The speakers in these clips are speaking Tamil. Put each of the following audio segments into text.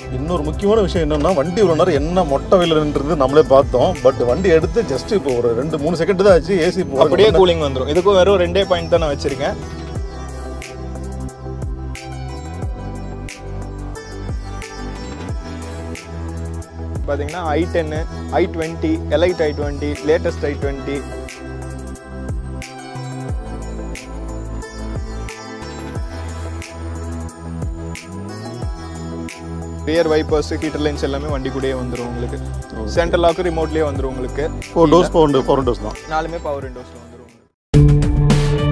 இன்னொரு முக்கியமான விஷயம் என்னன்னா வண்டி இவ்வளோ நேரம் என்ன மொட்டை வெயில்ன்றது நம்மளே பார்த்தோம் பட் வண்டி எடுத்து ஜஸ்ட் இப்போ ஒரு ரெண்டு மூணு செகண்ட் தான் ஆச்சு ஏசி அப்படியே கூலிங் வந்துடும் இதுக்கும் வெறும் ரெண்டே பாயிண்ட் தான் நான் வச்சிருக்கேன் பார்த்தீங்கன்னா i ten i twenty elite i twenty latest i twenty rear wipers heater lines எல்லாமே வண்டி கூடயே வந்துடும் உங்களுக்கு சென்ட்ரல் லாக்கு ரிமோட்லேயே வந்துடும் உங்களுக்கு four doors four four doors தான் நாலுமே பவர் விண்டோஸில் வந்துடும்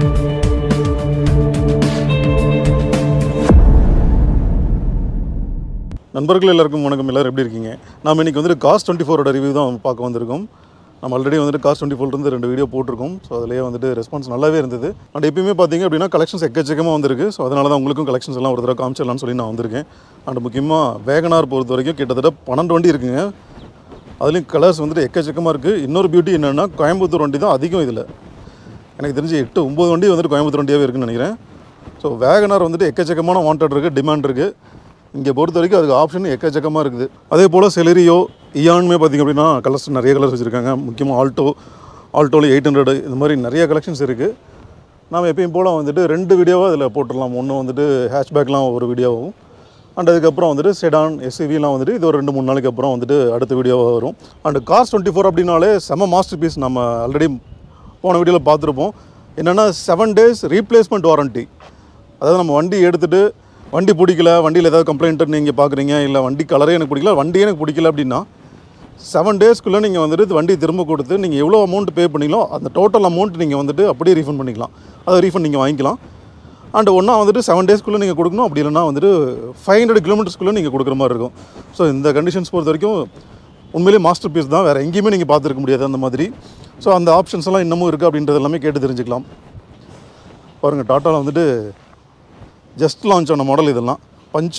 நண்பர்கள் எல்லாருக்கும் வணக்கம் எல்லாரும் எப்படி இருக்கீங்க நாம இன்னைக்கு வந்துட்டு காஸ்ட் டுவெண்ட்டி ஃபோரோட ரிவ்யூ தான் பார்க்க வந்திருக்கோம் நம்ம ஆல்ரெடி வந்துட்டு காஸ்ட் டுவெண்ட்டி ஃபோர்லேருந்து ரெண்டு வீடியோ போட்டிருக்கோம் ஸோ அதிலேயே வந்துட்டு ரெஸ்பான்ஸ் நல்லாவே இருந்தது அண்ட் எப்பயுமே பார்த்தீங்க அப்படின்னா கலெக்ஷன்ஸ் எக்கச்சக்கமாக வந்திருக்கு ஸோ அதனால தான் உங்களுக்கும் கலெக்ஷன்ஸ் எல்லாம் ஒரு தடவை காமிச்சிடலாம்னு சொல்லி நான் வந்திருக்கேன் அண்ட் முக்கியமாக வேகனார் பொறுத்த வரைக்கும் கிட்டத்தட்ட பன்னெண்டு வண்டி இருக்குங்க அதுலேயும் கலர்ஸ் வந்துட்டு எக்கச்சக்கமாக இருக்குது இன்னொரு பியூட்டி என்னென்னா கோயம்புத்தூர் வண்டி தான் அதிகம் இதில் எனக்கு தெரிஞ்சு எட்டு ஒம்பது வண்டி வந்துட்டு கோயம்புத்தூர் வண்டியாகவே இருக்குன்னு நினைக்கிறேன் ஸோ வேகனார் வந்துட்டு எக்கச்சக்கமான வாண்டட் இருக்குது டிமாண்ட் இருக்குது இங்கே பொறுத்த வரைக்கும் அதுக்கு ஆப்ஷன் எக்கச்சக்கமாக இருக்குது அதே போல் செலரியோ இயானுமே பார்த்திங்க அப்படின்னா கலர்ஸ் நிறைய கலர்ஸ் வச்சுருக்காங்க முக்கியமாக ஆல்டோ ஆல்டோவில் எயிட் ஹண்ட்ரட் இந்த மாதிரி நிறைய கலெக்ஷன்ஸ் இருக்குது நாம் எப்பயும் போல் வந்துட்டு ரெண்டு வீடியோவாக அதில் போட்டுடலாம் ஒன்று வந்துட்டு ஹேஷ்பேக்லாம் ஒரு வீடியோவும் அண்ட் அதுக்கப்புறம் வந்துட்டு செடான் எஸ்யூவிலாம் வந்துட்டு இது ஒரு ரெண்டு மூணு நாளைக்கு அப்புறம் வந்துட்டு அடுத்த வீடியோவாக வரும் அண்ட் காஸ் டுவெண்ட்டி ஃபோர் அப்படின்னாலே செம மாஸ்டர் பீஸ் நம்ம ஆல்ரெடி போன வீடியோவில் பார்த்துருப்போம் என்னென்னா செவன் டேஸ் ரீப்ளேஸ்மெண்ட் வாரண்ட்டி அதாவது நம்ம வண்டி எடுத்துகிட்டு வண்டி பிடிக்கல வண்டியில் ஏதாவது கம்ப்ளைண்ட் நீங்கள் பார்க்குறீங்க இல்லை வண்டி கலரே எனக்கு பிடிக்கல வண்டியே எனக்கு பிடிக்கல அப்படின்னா செவன் டேஸ்க்குள்ளே நீங்கள் வந்துட்டு வண்டி திரும்ப கொடுத்து நீங்கள் எவ்வளோ அமௌண்ட் பே பண்ணீங்களோ அந்த டோட்டல் அமௌண்ட் நீங்கள் வந்துட்டு அப்படியே ரீஃபண்ட் பண்ணிக்கலாம் அதை ரீஃபண்ட் நீங்கள் வாங்கிக்கலாம் அண்ட் ஒன்றா வந்துட்டு செவன் டேஸ்க்குள்ளே நீங்கள் கொடுக்கணும் அப்படி இல்லைன்னா வந்துட்டு ஃபைவ் ஹண்ட்ரட் கிலோமீட்டர்ஸ்க்குள்ளே நீங்கள் கொடுக்குற மாதிரி இருக்கும் ஸோ இந்த கண்டிஷன்ஸ் பொறுத்த வரைக்கும் உண்மையிலேயே மாஸ்டர் பீஸ் தான் வேறு எங்கேயுமே நீங்கள் பார்த்துருக்க முடியாது அந்த மாதிரி ஸோ அந்த ஆப்ஷன்ஸ் எல்லாம் இன்னமும் இருக்குது அப்படின்றது எல்லாமே கேட்டு தெரிஞ்சுக்கலாம் பாருங்கள் டாட்டாவில் வந்துட்டு ஜஸ்ட் லான்ச் ஆன மாடல் இதெல்லாம் பஞ்ச்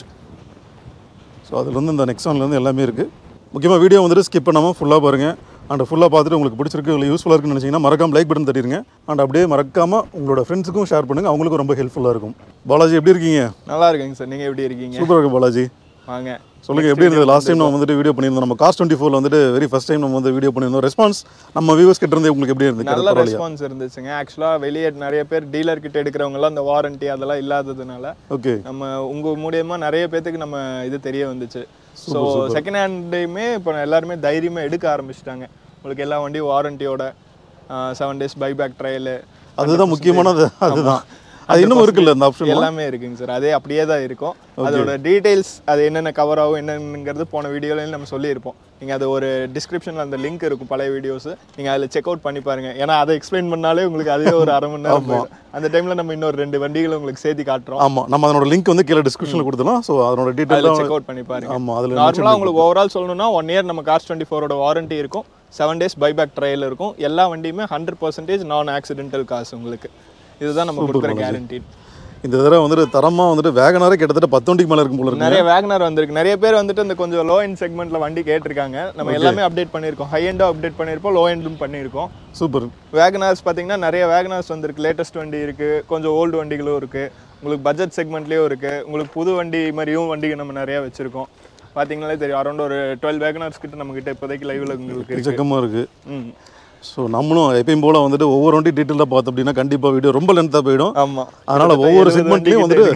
ஸோ அதுலேருந்து இந்த நெக்ஸான்லேருந்து எல்லாமே இருக்குது முக்கியமாக வீடியோ வந்துட்டு ஸ்கிப் பண்ணாமல் ஃபுல்லாக பாருங்கள் அண்ட் ஃபுல்லாக பார்த்துட்டு உங்களுக்கு பிடிச்சிருக்கு இல்லை யூஸ்ஃபுல்லாக இருக்குன்னு நினச்சிங்கன்னா மறக்காம லைக் பட்டன் தட்டிடுங்க அண்ட் அப்படியே மறக்காமல் உங்களோட ஃப்ரெண்ட்ஸுக்கும் ஷேர் பண்ணுங்கள் அவங்களுக்கும் ரொம்ப ஹெல்ப்ஃபுல்லாக இருக்கும் பாலாஜி எப்படி இருக்கீங்க நல்லா இருக்குங்க சார் நீங்கள் எப்படி இருக்கீங்க சூப்பராக இருக்கு பாலாஜி வாங்க சொல்லுங்கள் எப்படி இருந்தது லாஸ்ட் டைம் நம்ம வந்துட்டு வீடியோ பண்ணியிருந்தோம் நம்ம காஸ்ட் டுவெண்ட்டி ஃபோரில் வந்துட்டு வெரி ஃபஸ்ட் டைம் நம்ம வந்து வீடியோ பண்ணியிருந்தோம் ரெஸ்பான்ஸ் நம்ம வியூவர்ஸ் கிட்ட இருந்து உங்களுக்கு எப்படி இருந்துச்சு நல்ல ரெஸ்பான்ஸ் இருந்துச்சுங்க ஆக்சுவலாக வெளியே நிறைய பேர் டீலர் கிட்ட எடுக்கிறவங்கலாம் அந்த வாரண்டி அதெல்லாம் இல்லாததுனால ஓகே நம்ம உங்க மூலியமா நிறைய பேத்துக்கு நம்ம இது தெரிய வந்துச்சு ஸோ செகண்ட் ஹேண்டையுமே இப்போ எல்லாருமே தைரியமா எடுக்க ஆரம்பிச்சிட்டாங்க உங்களுக்கு எல்லா வண்டியும் வாரண்டியோட செவன் டேஸ் பைபேக் ட்ரையலு அதுதான் முக்கியமானது அதுதான் அது இன்னும் இருக்குல்ல அந்த ஆப்ஷன் எல்லாமே இருக்குங்க சார் அதே அப்படியே தான் இருக்கும் அதோட டீடைல்ஸ் அது என்னென்ன கவர் ஆகும் என்னங்கிறது போன வீடியோலையும் நம்ம சொல்லியிருப்போம் நீங்கள் அது ஒரு டிஸ்கிரிப்ஷனில் அந்த லிங்க் இருக்கும் பழைய வீடியோஸ் நீங்கள் அதில் செக் அவுட் பண்ணி பாருங்க ஏன்னா அதை எக்ஸ்பிளைன் பண்ணாலே உங்களுக்கு அதுவே ஒரு அரை மணி நேரம் போயிடும். அந்த டைமில் நம்ம இன்னொரு ரெண்டு வண்டிகளை உங்களுக்கு சேர்த்து காட்டுறோம் ஆமாம் நம்ம அதனோட லிங்க் வந்து கீழே டிஸ்கிரிப்ஷனில் கொடுத்துலாம் ஸோ அதனோட அதில் டீட்டெயில் செக் அவுட் பண்ணி பாருங்க ஆமாம் அதில் நார்மலாக உங்களுக்கு ஓவரால் சொல்லணும்னா ஒன் இயர் நம்ம காஸ்ட் டுவெண்ட்டி ஃபோரோட வாரண்டி இருக்கும் செவன் டேஸ் பைபேக் ட்ரையல் இருக்கும் எல்லா வண்டியுமே hundred percentage non accidental cars உங்களுக்கு இதுதான் நம்ம கொடுக்குற கேரண்டி இந்த தடவை வந்துட்டு தரமாக வந்துட்டு வேகனாரே கிட்டத்தட்ட பத்து வண்டிக்கு மேலே இருக்கும் போல இருக்கு நிறைய வேகனார் வந்திருக்கு நிறைய பேர் வந்துட்டு இந்த கொஞ்சம் லோ எண்ட் செக்மெண்ட்ல வண்டி கேட்டிருக்காங்க நம்ம எல்லாமே அப்டேட் பண்ணியிருக்கோம் ஹை எண்டும் அப்டேட் பண்ணியிருப்போம் லோ எண்டும் பண்ணியிருக்கோம் சூப்பர் வேகனார்ஸ் பார்த்தீங்கன்னா நிறைய வேகனார்ஸ் வந்திருக்கு லேட்டஸ்ட் வண்டி இருக்கு கொஞ்சம் ஓல்டு வண்டிகளும் இருக்கு உங்களுக்கு பட்ஜெட் செக்மெண்ட்லேயும் இருக்கு உங்களுக்கு புது வண்டி மாதிரியும் வண்டி நம்ம நிறைய வச்சிருக்கோம் பார்த்தீங்கனாலே தெரியும் அரௌண்ட் ஒரு டுவெல் வேகனார்ஸ் கிட்ட நம்ம கிட்ட இப்போதைக்கு லைவ்ல உங்களுக்கு இருக்கு எக்கச்சக்கமாக இருக்குது ம் ஸோ நம்மளும் எப்பயும் போல் வந்துட்டு ஒவ்வொரு வண்டி டீட்டெயிலாக பார்த்தோம் அப்படின்னா கண்டிப்பாக வீடியோ ரொம்ப லென்த்தாக போயிடும் ஆமா அதனால் ஒவ்வொரு செக்மெண்ட்லேயும் வந்துட்டு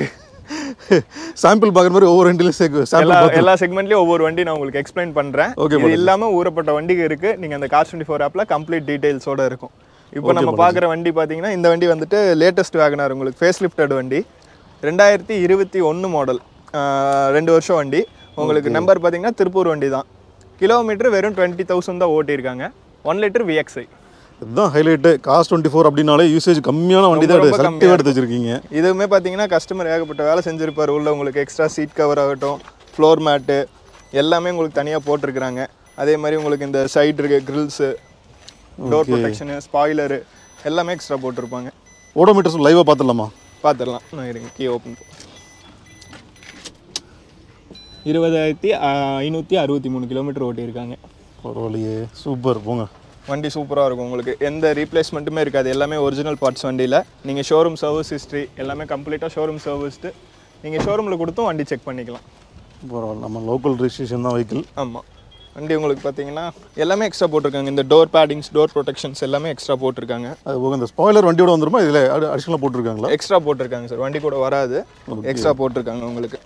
சாம்பிள் பார்க்குற மாதிரி ஒவ்வொரு வண்டியிலும் சாம்பிள் எல்லா எல்லா செக்மெண்ட்லயும் ஒவ்வொரு வண்டி நான் உங்களுக்கு எக்ஸ்பிளைன் பண்றேன் Okay, இது இல்லாம ஊறப்பட்ட வண்டிக்கு இருக்கு நீங்க அந்த கார் டுவெண்ட்டி ஃபோர் ஆப்ல கம்ப்ளீட் டீடைல்ஸோட இருக்கும் இப்போ நம்ம பார்க்குற வண்டி பார்த்தீங்கன்னா இந்த வண்டி வந்துட்டு லேட்டஸ்ட் வேகனார் உங்களுக்கு ஃபேஸ் லிஃப்டட் வண்டி ரெண்டாயிரத்தி இருபத்தி ஒன்று மாடல் ரெண்டு வருஷம் வண்டி உங்களுக்கு நம்பர் பார்த்தீங்கன்னா திருப்பூர் வண்டி தான் கிலோமீட்டர் வெறும் டுவெண்ட்டி தௌசண்ட் தான் ஓட்டியிருக்காங்க ஒன் லிட்டர் விஎக்ஸ்ஐ இதுதான் ஹைலைட்டு காஸ்ட் டுவெண்ட்டி ஃபோர் அப்படின்னாலே யூசேஜ் கம்மியான வண்டி தான் ரொம்ப செலக்டிவாக எடுத்து வச்சிருக்கீங்க இதுவுமே பார்த்தீங்கன்னா கஸ்டமர் ஏகப்பட்ட வேலை செஞ்சிருப்பாரு உள்ள உங்களுக்கு எக்ஸ்ட்ரா சீட் கவர் ஆகட்டும் ஃப்ளோர் மேட்டு எல்லாமே உங்களுக்கு தனியாக போட்டிருக்கிறாங்க அதே மாதிரி உங்களுக்கு இந்த சைடு இருக்க கிரில்ஸு டோர் ப்ரொடெக்ஷனு ஸ்பாய்லரு எல்லாமே எக்ஸ்ட்ரா போட்டிருப்பாங்க ஓடோமீட்டர்ஸ் லைவாக பார்த்துடலாமா பார்த்துடலாம் நான் இருங்க கீ ஓப்பன் இருபதாயிரத்தி ஐநூற்றி அறுபத்தி மூணு கிலோமீட்டர் ஓட்டியிருக்காங்க பரவாயில்லையே சூப்பர் போங்க வண்டி சூப்பராக இருக்கும் உங்களுக்கு எந்த ரீப்ளேஸ்மெண்ட்டுமே இருக்காது எல்லாமே ஒரிஜினல் பார்ட்ஸ் வண்டியில் நீங்கள் ஷோரூம் சர்வீஸ் ஹிஸ்ட்ரி எல்லாமே கம்ப்ளீட்டாக ஷோரூம் சர்வீஸ்டு நீங்கள் ஷோரூமில் கொடுத்தும் வண்டி செக் பண்ணிக்கலாம் பரவாயில்ல நம்ம லோக்கல் ரிஜிஸ்ட்ரேஷன் தான் வெஹிக்கிள் ஆமாம் வண்டி உங்களுக்கு பார்த்தீங்கன்னா எல்லாமே எக்ஸ்ட்ரா போட்டிருக்காங்க இந்த டோர் பேடிங்ஸ் டோர் ப்ரொடெக்ஷன்ஸ் எல்லாமே எக்ஸ்ட்ரா போட்டிருக்காங்க அது போக இந்த ஸ்பாய்லர் வண்டியோட வந்துருமா இதில் அடிஷனலாக போட்டிருக்காங்களா எக்ஸ்ட்ரா போட்டிருக்காங்க சார் வண்டி கூட வராது எக்ஸ்ட்ரா போட்டிருக்காங்க உங்களுக்கு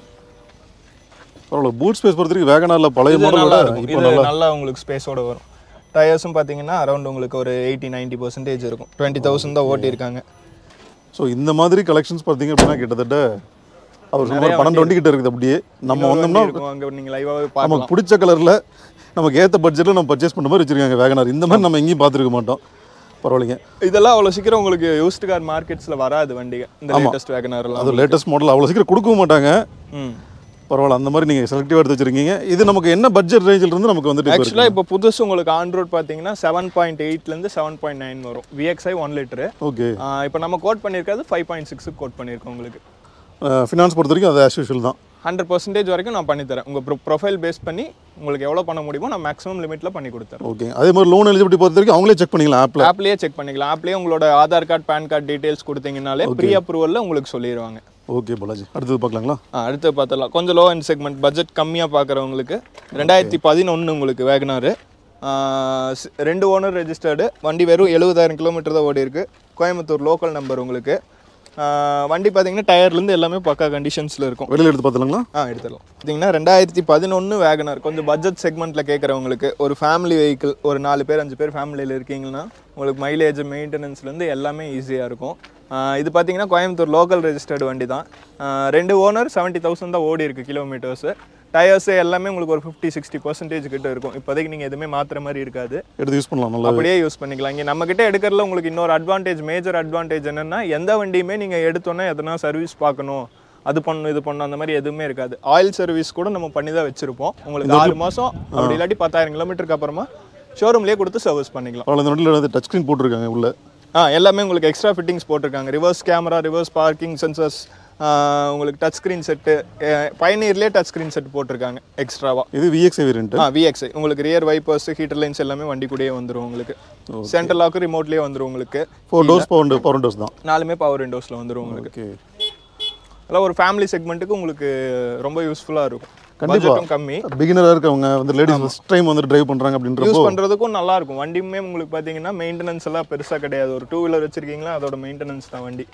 பரவாயில்ல பூட் ஸ்பேஸ் பொறுத்த வரைக்கும் வேகனாரில் பழைய இது மாடலோட நல்லா இருக்கும் இப்போ இது நல்லா உங்களுக்கு ஸ்பேஸோட வரும் டயர்ஸும் பார்த்தீங்கன்னா அரௌண்ட் உங்களுக்கு ஒரு எயிட்டி நைன்ட்டி பர்சன்டேஜ் இருக்கும் டுவெண்ட்டி தௌசண்ட் தான் ஓட்டியிருக்காங்க ஸோ இந்த மாதிரி கலெக்ஷன்ஸ் பார்த்தீங்க அப்படின்னா கிட்டத்தட்ட அவர் சுமார் பன்னெண்டு வண்டி கிட்ட இருக்குது அப்படியே நம்ம வந்தோம்னா இருக்கும் அங்கே நீங்கள் லைவாகவே பார்க்கலாம் நமக்கு பிடிச்ச கலரில் நமக்கு ஏற்ற பட்ஜெட்டில் நம்ம பர்ச்சேஸ் பண்ண மாதிரி வச்சிருக்காங்க வேகனார் இந்த மாதிரி நம்ம எங்கேயும் பார்த்துருக்க மாட்டோம் பரவாயில்லைங்க இதெல்லாம் அவ்வளோ சீக்கிரம் உங்களுக்கு யூஸ்டு கார் மார்க்கெட்ஸில் வராது வண்டிங்க இந்த லேட்டஸ்ட் வேகனார்லாம் அது லேட்டஸ்ட் மாடல் அவ்வளோ சீக்கிரம் கொடுக்கவும் மாட்டாங்க ம் பரவாயில்ல அந்த மாதிரி நீங்கள் செலக்டிவாக எடுத்து வச்சிருக்கீங்க இது நமக்கு என்ன பட்ஜெட் ரேஞ்சில் இருந்து நமக்கு வந்துட்டு இப்போ ஆக்சுவலாக இப்போ புதுசு உங்களுக்கு ஆன் ரோட் பார்த்தீங்கன்னா செவன் பாயிண்ட் எயிட்லேருந்து செவன் பாயிண்ட் நைன் வரும் விஎக்ஸ்ஐ ஒன் லிட்டரு ஓகே இப்போ நம்ம கோட் பண்ணியிருக்கிறது ஃபைவ் பாயிண்ட் சிக்ஸுக்கு கோட் பண்ணியிருக்கோம் உங்களுக்கு ஃபினான்ஸ் பொறுத்த வரைக்கும் அது ஆஸ் யூஷுவல் தான் ஹண்ட்ரட் பர்சன்டேஜ் வரைக்கும் நான் பண்ணித்தரேன் உங்கள் ப்ரொ ப்ரொஃபைல் பேஸ் பண்ணி உங்களுக்கு எவ்வளோ பண்ண முடியுமோ நான் மேக்ஸிமம் லிமிட்டில் பண்ணி கொடுத்துறேன் ஓகே அதே மாதிரி லோன் எலிஜிபிலிட்டி பொறுத்த வரைக்கும் அவங்களே செக் பண்ணிக்கலாம் ஆப்பில் ஆப்லேயே செக் பண்ணிக்கலாம் ஆப்லேயே உங்களோட Aadhaar card PAN card details கொடுத்தீங்கனாலே ப்ரீ அப்ரூவலில் உங்களுக்கு சொல்லிடுவாங்க ஓகே பாலாஜி அடுத்தது பார்க்கலாங்களா ஆ, அடுத்து பார்த்துடலாம் கொஞ்சம் லோ அண்ட் செக்மெண்ட் பட்ஜெட் கம்மியாக பார்க்குறவங்களுக்கு ரெண்டாயிரத்தி பதினொன்று உங்களுக்கு வேகனாரு ரெண்டு ஓனர் ரெஜிஸ்டர்டு வண்டி வெறும் எழுபதாயிரம் கிலோமீட்டர் தான் ஓடி இருக்கு கோயம்புத்தூர் லோக்கல் நம்பர் உங்களுக்கு ஆ, வண்டி பார்த்தீங்கன்னா டயர்லேருந்து எல்லாமே பக்கா கண்டிஷன்ஸில் இருக்கும் வெளியில் எடுத்து பார்த்துலாங்களா ஆ எடுத்துடலாம் பார்த்தீங்கன்னா ரெண்டாயிரத்தி பதினொன்று வேகனார் கொஞ்சம் பட்ஜெட் செக்மெண்ட்டில் கேட்குறவங்களுக்கு ஒரு ஃபேமிலி வெஹிக்கிள் ஒரு நாலு பேர் அஞ்சு பேர் ஃபேமிலியில் இருக்கீங்கன்னா உங்களுக்கு மைலேஜ் மெயின்டெனன்ஸ்லேருந்து எல்லாமே ஈஸியாக இருக்கும் ஆ, இது பார்த்தீங்கன்னா கோயம்புத்தூர் லோக்கல் ரெஜிஸ்டர்டு வண்டி தான் ஆ, ரெண்டு ஓனர் செவன்ட்டி தௌசண்ட் தான் ஓடி இருக்கு கிலோமீட்டர்ஸு டயர்ஸ் எல்லாமே உங்களுக்கு ஒரு ஃபிஃப்டி சிக்ஸ்டி பர்சன்டேஜ் கிட்ட இருக்கும் இப்போதைக்கு நீங்கள் எதுவுமே மாற்றுற மாதிரி இருக்காது எடுத்து யூஸ் பண்ணலாம் நல்லா அப்படியே யூஸ் பண்ணிக்கலாம் இங்கே நம்ம கிட்ட எடுக்கிறதுல உங்களுக்கு இன்னொரு அட்வான்டேஜ் மேஜர் அட்வான்டேஜ் என்னன்னா எந்த வண்டியுமே நீங்கள் எடுத்தோன்னே எதனா சர்வீஸ் பார்க்கணும் அது பண்ணணும் இது பண்ணணும் அந்த மாதிரி எதுவுமே இருக்காது ஆயில் சர்வீஸ் கூட நம்ம பண்ணி தான் வச்சிருப்போம் உங்களுக்கு ஆறு மாதம் அப்படி இல்லாட்டி பத்தாயிரம் கிலோமீட்டருக்கு அப்புறமா ஷோரூம்லேயே கொடுத்து சர்வீஸ் பண்ணிக்கலாம் பரவாயில்ல இந்த வண்டியில் வந்து டச் ஸ்க்ரீன் போட்டிருக்காங்க உள்ள ஆ எல்லாமே உங்களுக்கு எக்ஸ்ட்ரா ஃபிட்டிங்ஸ் போட்டிருக்காங்க reverse camera reverse parking sensors உங்களுக்கு டச் ஸ்க்ரீன் செட்டு பயனீர்லேயே டச் ஸ்க்ரீன் செட் போட்டிருக்காங்க எக்ஸ்ட்ராவா இது விஎக்ஸ் வேரியன்ட் ஆ விஎக்ஸ்ஐ உங்களுக்கு ரியர் வைப்பர்ஸ் ஹீட்டர் லைன்ஸ் எல்லாமே வண்டி கூடயே வந்துரும் உங்களுக்கு சென்ட்ரல் லாக்கு ரிமோட்லேயே வந்துரும் உங்களுக்கு four doors power power doors தான் நாலுமே பவர் விண்டோஸில் வந்துரும் உங்களுக்கு ஓகே அதெல்லாம் ஒரு ஃபேமிலி செக்மெண்ட்டுக்கு உங்களுக்கு ரொம்ப யூஸ்ஃபுல்லாக இருக்கும் கண்டிப்பா. பட்ஜெட்டும் கம்மி பிகினராக இருக்கவங்க வந்து லேடிஸ் ஃபஸ்ட் டைம் வந்து டிரைவ் பண்ணுறாங்க அப்படின்றப்போ யூஸ் பண்ணுறதுக்கும் நல்லா இருக்கும் வண்டியுமே உங்களுக்கு பார்த்தீங்கன்னா மெயின்டெனன்ஸ் எல்லாம் பெருசாக கிடையாது ஒரு டூ வீலர் வச்சிருக்கீங்களா அதோட மெயின்டெனன்ஸ் தான் வண்டி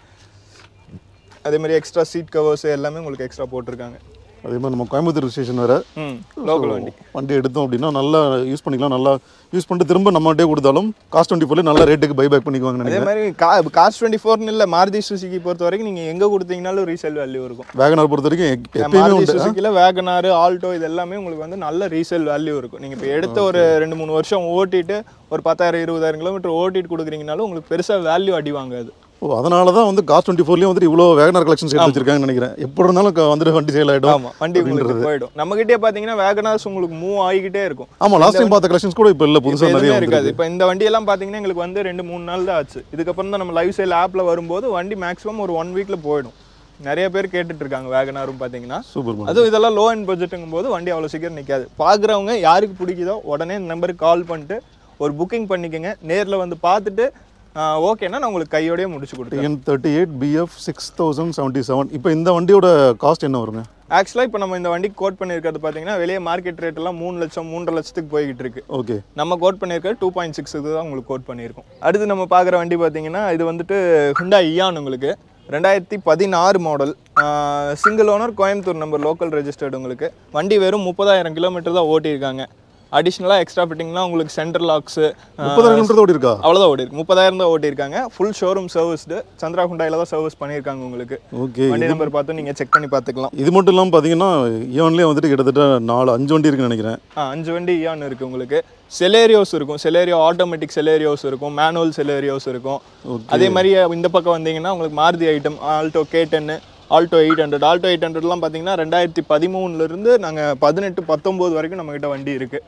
அதே மாதிரி எக்ஸ்ட்ரா சீட் கவர்ஸ் எல்லாமே உங்களுக்கு எக்ஸ்ட்ரா போட்டிருக்காங்க அதே மாதிரி நம்ம கோயம்புத்தூர் ஸ்டேஷன் வேறு ம் லோக்கல் வண்டி வண்டி எடுத்தோம் அப்படின்னா நல்லா யூஸ் பண்ணிக்கலாம் நல்லா யூஸ் பண்ணிட்டு திரும்ப நம்மகிட்டே கொடுத்தாலும் காஸ்ட் டுவெண்ட்டி ஃபோர்ல நல்ல ரேட்டுக்கு பை பேக் பண்ணிக்குவாங்க அதே நினைக்கிறேன் மாதிரி கா கார்ஸ் டுவெண்ட்டி ஃபோர்னு இல்லை மாருதி சுசுகி பொறுத்த வரைக்கும் நீங்கள் எங்கே கொடுத்தீங்கனாலும் ரீசேல் வேல்யூ இருக்கும் வேகனார் பொறுத்த வரைக்கும் எப்- எப்பயுமே மாருதி உண்டு சுசுக்கியில் வேகனார் ஆல்டோ இது எல்லாமே உங்களுக்கு வந்து நல்ல ரீசேல் வேல்யூ இருக்கும் நீங்கள் இப்போ எடுத்த ஒரு ரெண்டு மூணு வருஷம் ஓட்டிட்டு ஒரு பத்தாயிரம் இருபதாயிரம் கிலோமீட்டர் ஓட்டிட்டு கொடுக்குறீங்கனாலும் உங்களுக்கு பெருசாக வேல்யூ அடி வாங்காது ஓ அதனால தான் வந்து காஸ்ட் டுவெண்ட்டி ஃபோர்லேயும் வந்துட்டு இவ்வளோ வேகனார் கலெக்ஷன்ஸ் எடுத்து வச்சிருக்காங்கன்னு நினைக்கிறேன் எப்படி இருந்தாலும் க- வந்துட்டு வண்டி சேல் ஆகிடும் ஆமாம் வண்டி உங்களுக்கு போயிடும் நம்மகிட்டே பார்த்தீங்கன்னா வேகனார்ஸ் உங்களுக்கு மூவ் ஆகிக்கிட்டே இருக்கும் ஆமாம் லாஸ்ட் டைம் பார்த்த கலெக்ஷன்ஸ் கூட இப்போ இல்லை இப்ப புதுசாக எதுவுமே நிறைய இருக்காது இருக்காது இப்போ இந்த வண்டியெல்லாம் பார்த்தீங்கன்னா எங்களுக்கு வந்து ரெண்டு மூணு நாள் தான் ஆச்சு இதுக்கப்புறம் தான் நம்ம லைவ் சேல் ஆப்பில் வரும்போது வண்டி மேக்ஸிமம் ஒரு ஒன் வீக்கில் போயிடும் நிறைய பேர் கேட்டுட்டு இருக்காங்க வேகனாரும் பார்த்தீங்கன்னா சூப்பர் மேம் அதுவும் இதெல்லாம் லோ அண்ட் பட்ஜெட்டுங்கும் போது வண்டி அவ்வளோ சீக்கிரம் நிற்காது பார்க்குறவங்க யாருக்கு பிடிக்குதோ உடனே இந்த நம்பருக்கு கால் பண்ணிட்டு ஒரு புக்கிங் பண்ணிக்கோங்க நேரில் வந்து பார்த்துட்டு ஓகேன்னா நான் உங்களுக்கு கையோடயே முடிச்சு கொடுத்தேன் TN thirty eight BF six thousand seventy seven இப்போ இந்த வண்டியோட காஸ்ட் என்ன வருங்க ஆக்சுவலாக இப்போ நம்ம இந்த வண்டிக்கு கோட் பண்ணியிருக்கிறது பார்த்தீங்கன்னா வெளியே மார்க்கெட் ரேட் எல்லாம் மூணு லட்சம் மூன்றரை லட்சத்துக்கு போய்கிட்டு இருக்கு ஓகே நம்ம கோட் பண்ணியிருக்கிறது டூ பாயிண்ட் சிக்ஸ் தான் உங்களுக்கு கோட் பண்ணியிருக்கோம் அடுத்து நம்ம பார்க்குற வண்டி பார்த்தீங்கன்னா இது வந்துட்டு ஹுண்டா இயான் உங்களுக்கு ரெண்டாயிரத்தி பதினாறு model single owner Coimbatore number local registered உங்களுக்கு வண்டி வெறும் முப்பதாயிரம் கிலோமீட்டர் தான் ஓட்டியிருக்காங்க அடிஷ்னலாக எக்ஸ்ட்ரா ஃபிட்டிங்லாம் உங்களுக்கு சென்டர் லாக்ஸு முப்பதாயிரம் கிலோமீட்டர் ஓடி இருக்கா அவ்வளோதான் ஓடி இருக்கு முப்பதாயிரம் தான் ஓட்டியிருக்காங்க ஃபுல் ஷோரூம் சர்வீஸ்டு சந்திரா ஹுண்டாயில் தான் சர்வீஸ் பண்ணியிருக்காங்க உங்களுக்கு ஓகே வண்டி நம்பர் பார்த்து நீங்கள் செக் பண்ணி பார்த்துக்கலாம் இது மட்டும் இல்லாமல் பார்த்தீங்கன்னா ஈவன்லேயே வந்துட்டு கிட்டத்தட்ட நாலு அஞ்சு வண்டி இருக்குன்னு நினைக்கிறேன் ஆ அஞ்சு வண்டி இயான் இருக்குது உங்களுக்கு செலேரியோஸ் இருக்கும் செலேரியோ ஆட்டோமேட்டிக் செலேரியோஸ் இருக்கும் மேனுவல் செலேரியோஸ் இருக்கும் அதே மாதிரி இந்த பக்கம் வந்தீங்கன்னா உங்களுக்கு Maruti item Alto K ten Alto eight hundred Alto eight ஹண்ட்ரட்லாம் பார்த்தீங்கன்னா ரெண்டாயிரத்தி பதிமூணுலேருந்து நாங்கள் பதினெட்டு பத்தொம்போது வரைக்கும் நம்மக்கிட்ட வண்டி இருக்குது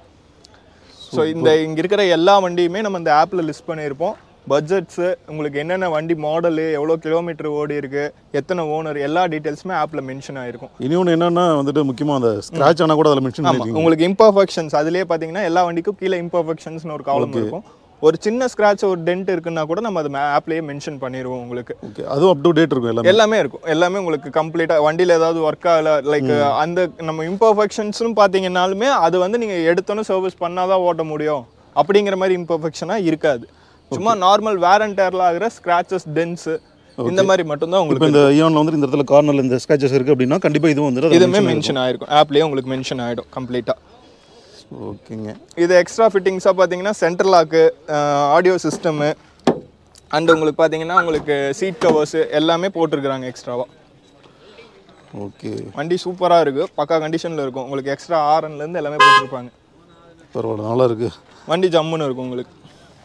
ஸோ இந்த இங்கே இருக்கிற எல்லா வண்டியுமே நம்ம இந்த ஆப்பில் லிஸ்ட் பண்ணியிருப்போம் பட்ஜெட்ஸு உங்களுக்கு என்னென்ன வண்டி மாடலு எவ்வளோ கிலோமீட்டர் ஓடி இருக்கு எத்தனை ஓனர் எல்லா டீட்டெயில்ஸுமே ஆப்பில் மென்ஷன் ஆயிருக்கும் இன்னொன்று என்னன்னா வந்துட்டு முக்கியமாக அந்த ஸ்க்ராட்ச் ஆனால் கூட அதில் மென்ஷன் ஆமா பண்ணிருக்கீங்க உங்களுக்கு இம்பர்ஃபெக்ஷன்ஸ் அதுலயே பாத்தீங்கன்னா எல்லா வண்டிக்கும் கீழே இம்பர்ஃபெக்ஷன்ஸ்னு ஒரு காலம் இருக்கும் ஒரு சின்ன ஸ்க்ராட்ச் ஒரு டென்ட் இருக்குன்னா கூட நம்ம அது ஆப்லேயே மென்ஷன் பண்ணிடுவோம் உங்களுக்கு ஓகே அதுவும் அப் டு டேட் இருக்கும் எல்லாமே எல்லாமே இருக்கும் எல்லாமே உங்களுக்கு கம்ப்ளீட்டாக வண்டியில் ஏதாவது ஒர்க் ஆகல லைக் அந்த நம்ம இம்பர்ஃபெக்ஷன்ஸ்னு பார்த்தீங்கன்னாலுமே அது வந்து நீங்கள் எடுத்தோன்னே சர்வீஸ் பண்ணாதான் ஓட்ட முடியும் அப்படிங்கிற மாதிரி இம்பர்ஃபெக்ஷனாக இருக்காது சும்மா நார்மல் வேர் அண்ட் டேரில் ஆகிற ஸ்க்ராச்சஸ் டென்ஸு இந்த மாதிரி மட்டும்தான் இப்போ உங்களுக்கு இந்த ஐயானில் வந்து இந்த இடத்துல கார்னரில் இந்த ஸ்க்ராச்சஸ் இருக்குது அப்படின்னா கண்டிப்பாக இதுவும் வந்துட்டு இதுவுமே மென்ஷன் ஆயிருக்கும் ஆப்லேயே உங்களுக்கு மென்ஷன் ஆகிடும் கம்ப்ளீட்டாக ஓகேங்க இது எக்ஸ்ட்ரா ஃபிட்டிங்ஸாக பார்த்தீங்கன்னா central lock audio system and உங்களுக்கு பார்த்தீங்கன்னா உங்களுக்கு சீட் கவர்ஸு எல்லாமே போட்டிருக்கிறாங்க எக்ஸ்ட்ராவாக ஓகே வண்டி சூப்பராக இருக்குது பக்கா கண்டிஷனில் இருக்கும் உங்களுக்கு எக்ஸ்ட்ரா ஆர்என்லேருந்து எல்லாமே போட்டிருப்பாங்க பரவாயில்ல நல்லா இருக்குது வண்டி ஜம்முன்னு இருக்கும் உங்களுக்கு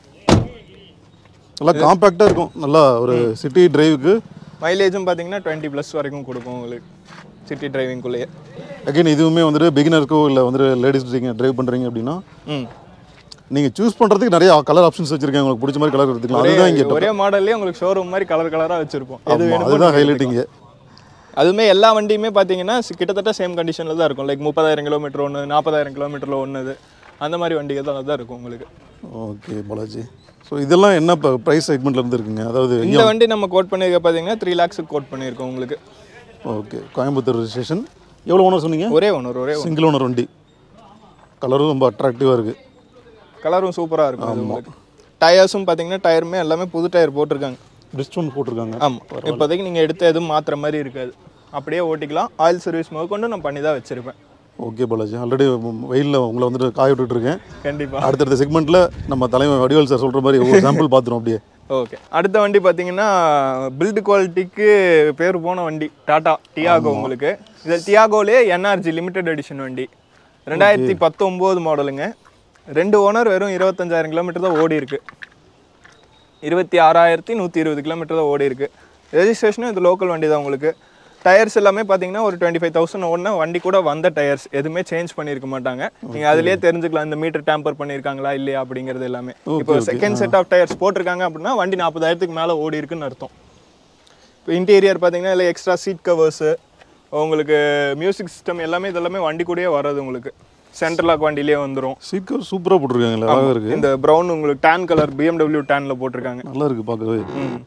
நல்லா காம்பேக்டாக இருக்கும் நல்லா ஒரு சிட்டி டிரைவுக்கு மைலேஜும் பார்த்தீங்கன்னா டுவெண்ட்டி ப்ளஸ் வரைக்கும் கொடுக்கும் உங்களுக்கு சிட்டி டிரைவிங்குள்ளேயே அகைன் இதுவுமே வந்துட்டு பிகினருக்கோ இல்லை வந்துட்டு லேடிஸ் நீங்கள் ட்ரைவ் பண்ணுறீங்க அப்படின்னா ம் நீங்கள் சூஸ் பண்ணுறதுக்கு நிறைய கலர் ஆப்ஷன்ஸ் வச்சிருக்காங்க உங்களுக்கு பிடிச்ச மாதிரி கலர் எடுத்துக்கலாம் அதுதான் இங்கே ஒரே மாடல்லே உங்களுக்கு ஷோரூம் மாதிரி கலர் கலராக வச்சுருப்போம் எது ஆமா, வேணுமோ அதுதான் ஹைலைட்டிங்க அதுவுமே எல்லா வண்டியுமே பார்த்தீங்கன்னா சி- கிட்டத்தட்ட சேம் கண்டிஷனில் தான் இருக்கும் லைக் முப்பதாயிரம் கிலோமீட்டர் ஒன்று நாற்பதாயிரம் கிலோமீட்டரில் ஒன்று அந்த மாதிரி வண்டிகள் தான் தான் இருக்கும் உங்களுக்கு ஓகே பாலாஜி ஸோ இதெல்லாம் என்ன இப்போ ப்ரைஸ் செக்மெண்ட்ல இருந்து இருக்குங்க அதாவது இந்த வண்டி நம்ம கோட் பண்ணியிருக்க பார்த்தீங்கன்னா த்ரீ லேக்ஸுக்கு கோட் பண்ணியிருக்கோம் உங்களுக்கு ஓகே கோயம்புத்தூர் ரெஜிஸ்ட்ரேஷன் எவ்வளோ ஓனர் சொன்னீங்க ஒரே ஒன்று ஒரே சிங்கிள் ஓனர் வண்டி கலரும் ரொம்ப அட்ராக்டிவாக இருக்குது கலரும் சூப்பராக இருக்கும் அது உங்களுக்கு டயர்ஸும் பார்த்தீங்கன்னா டயருமே எல்லாமே புது டயர் போட்டிருக்காங்க டிஸ்கவுண்ட் போட்டிருக்காங்க ஆமாம் இப்போதைக்கு நீங்கள் எடுத்து எதுவும் மாற்றுற மாதிரி இருக்காது அப்படியே ஓட்டிக்கலாம் ஆயில் சர்வீஸ் முதற்கொண்டு நான் பண்ணி தான் வச்சுருப்பேன் ஓகே பாலாஜி ஆல்ரெடி வெயிலில் உங்களை வந்துட்டு காய விட்டுட்டு இருக்கேன் கண்டிப்பாக அடுத்தடுத்த செக்மெண்ட்டில் நம்ம தலைமை வடிவேல் சார் சொல்கிற மாதிரி ஒரு சாம்பிள் பார்த்துரும் அப்படியே ஓகே அடுத்த வண்டி பார்த்தீங்கன்னா பில்டு குவாலிட்டிக்கு பேர் போன வண்டி டாடா டியாகோ உங்களுக்கு இது டியாகோலே என்ஆர்ஜி லிமிடெட் எடிஷன் வண்டி ரெண்டாயிரத்தி பத்தொம்போது மாடலுங்க ரெண்டு ஓனர் வெறும் இருபத்தஞ்சாயிரம் கிலோமீட்டர் தான் ஓடி இருக்கு இருபத்தி ஆறாயிரத்தி நூற்றி இருபது கிலோமீட்டர் தான் ஓடி இருக்கு ரெஜிஸ்ட்ரேஷனும் இது லோக்கல் வண்டி தான் உங்களுக்கு டயர்ஸ் எல்லாமே பார்த்தீங்கன்னா ஒரு டுவெண்ட்டி ஃபைவ் தௌசண்ட் ஓடின வண்டி கூட வந்த டயர்ஸ் எதுவுமே சேஞ்ச் பண்ணியிருக்க மாட்டாங்க நீங்கள் அதுலேயே தெரிஞ்சுக்கலாம் இந்த மீட்டர் டேம்பர் பண்ணியிருக்காங்களா இல்லையா அப்படிங்கிறது எல்லாமே இப்போ செகண்ட் செட் ஆஃப் டயர்ஸ் போட்டிருக்காங்க அப்படின்னா வண்டி நாற்பதாயிரத்துக்கு மேலே ஓடி இருக்குன்னு அர்த்தம் இப்போ இன்டீரியர் பார்த்தீங்கன்னா இல்லை எக்ஸ்ட்ரா சீட் கவர்ஸு உங்களுக்கு மியூசிக் சிஸ்டம் எல்லாமே இதெல்லாமே வண்டி கூடயே வராது உங்களுக்கு சென்ட்ரல் லாக் வண்டியிலே வந்துடும் சீட் கவர் சூப்பராக போட்டிருக்காங்களே அழகாக இருக்குது இந்த ப்ரௌன் உங்களுக்கு டேன் கலர் பிஎம்டபிள்யூ டேனில் போட்டிருக்காங்க நல்லா இருக்குது பார்க்கவே ம்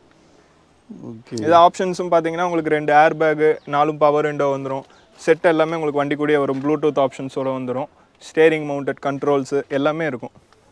ஓகே இது ஆப்ஷன்ஸும் பார்த்தீங்கன்னா உங்களுக்கு ரெண்டு ஏர் பேக்கு நாலும் பவர் விண்டோ வந்துடும் செட் எல்லாமே உங்களுக்கு வண்டி கூடயே வரும் ப்ளூடூத் ஆப்ஷன்ஸோட வந்துடும் ஸ்டேரிங் மவுண்டட் கண்ட்ரோல்ஸு எல்லாமே இருக்கும்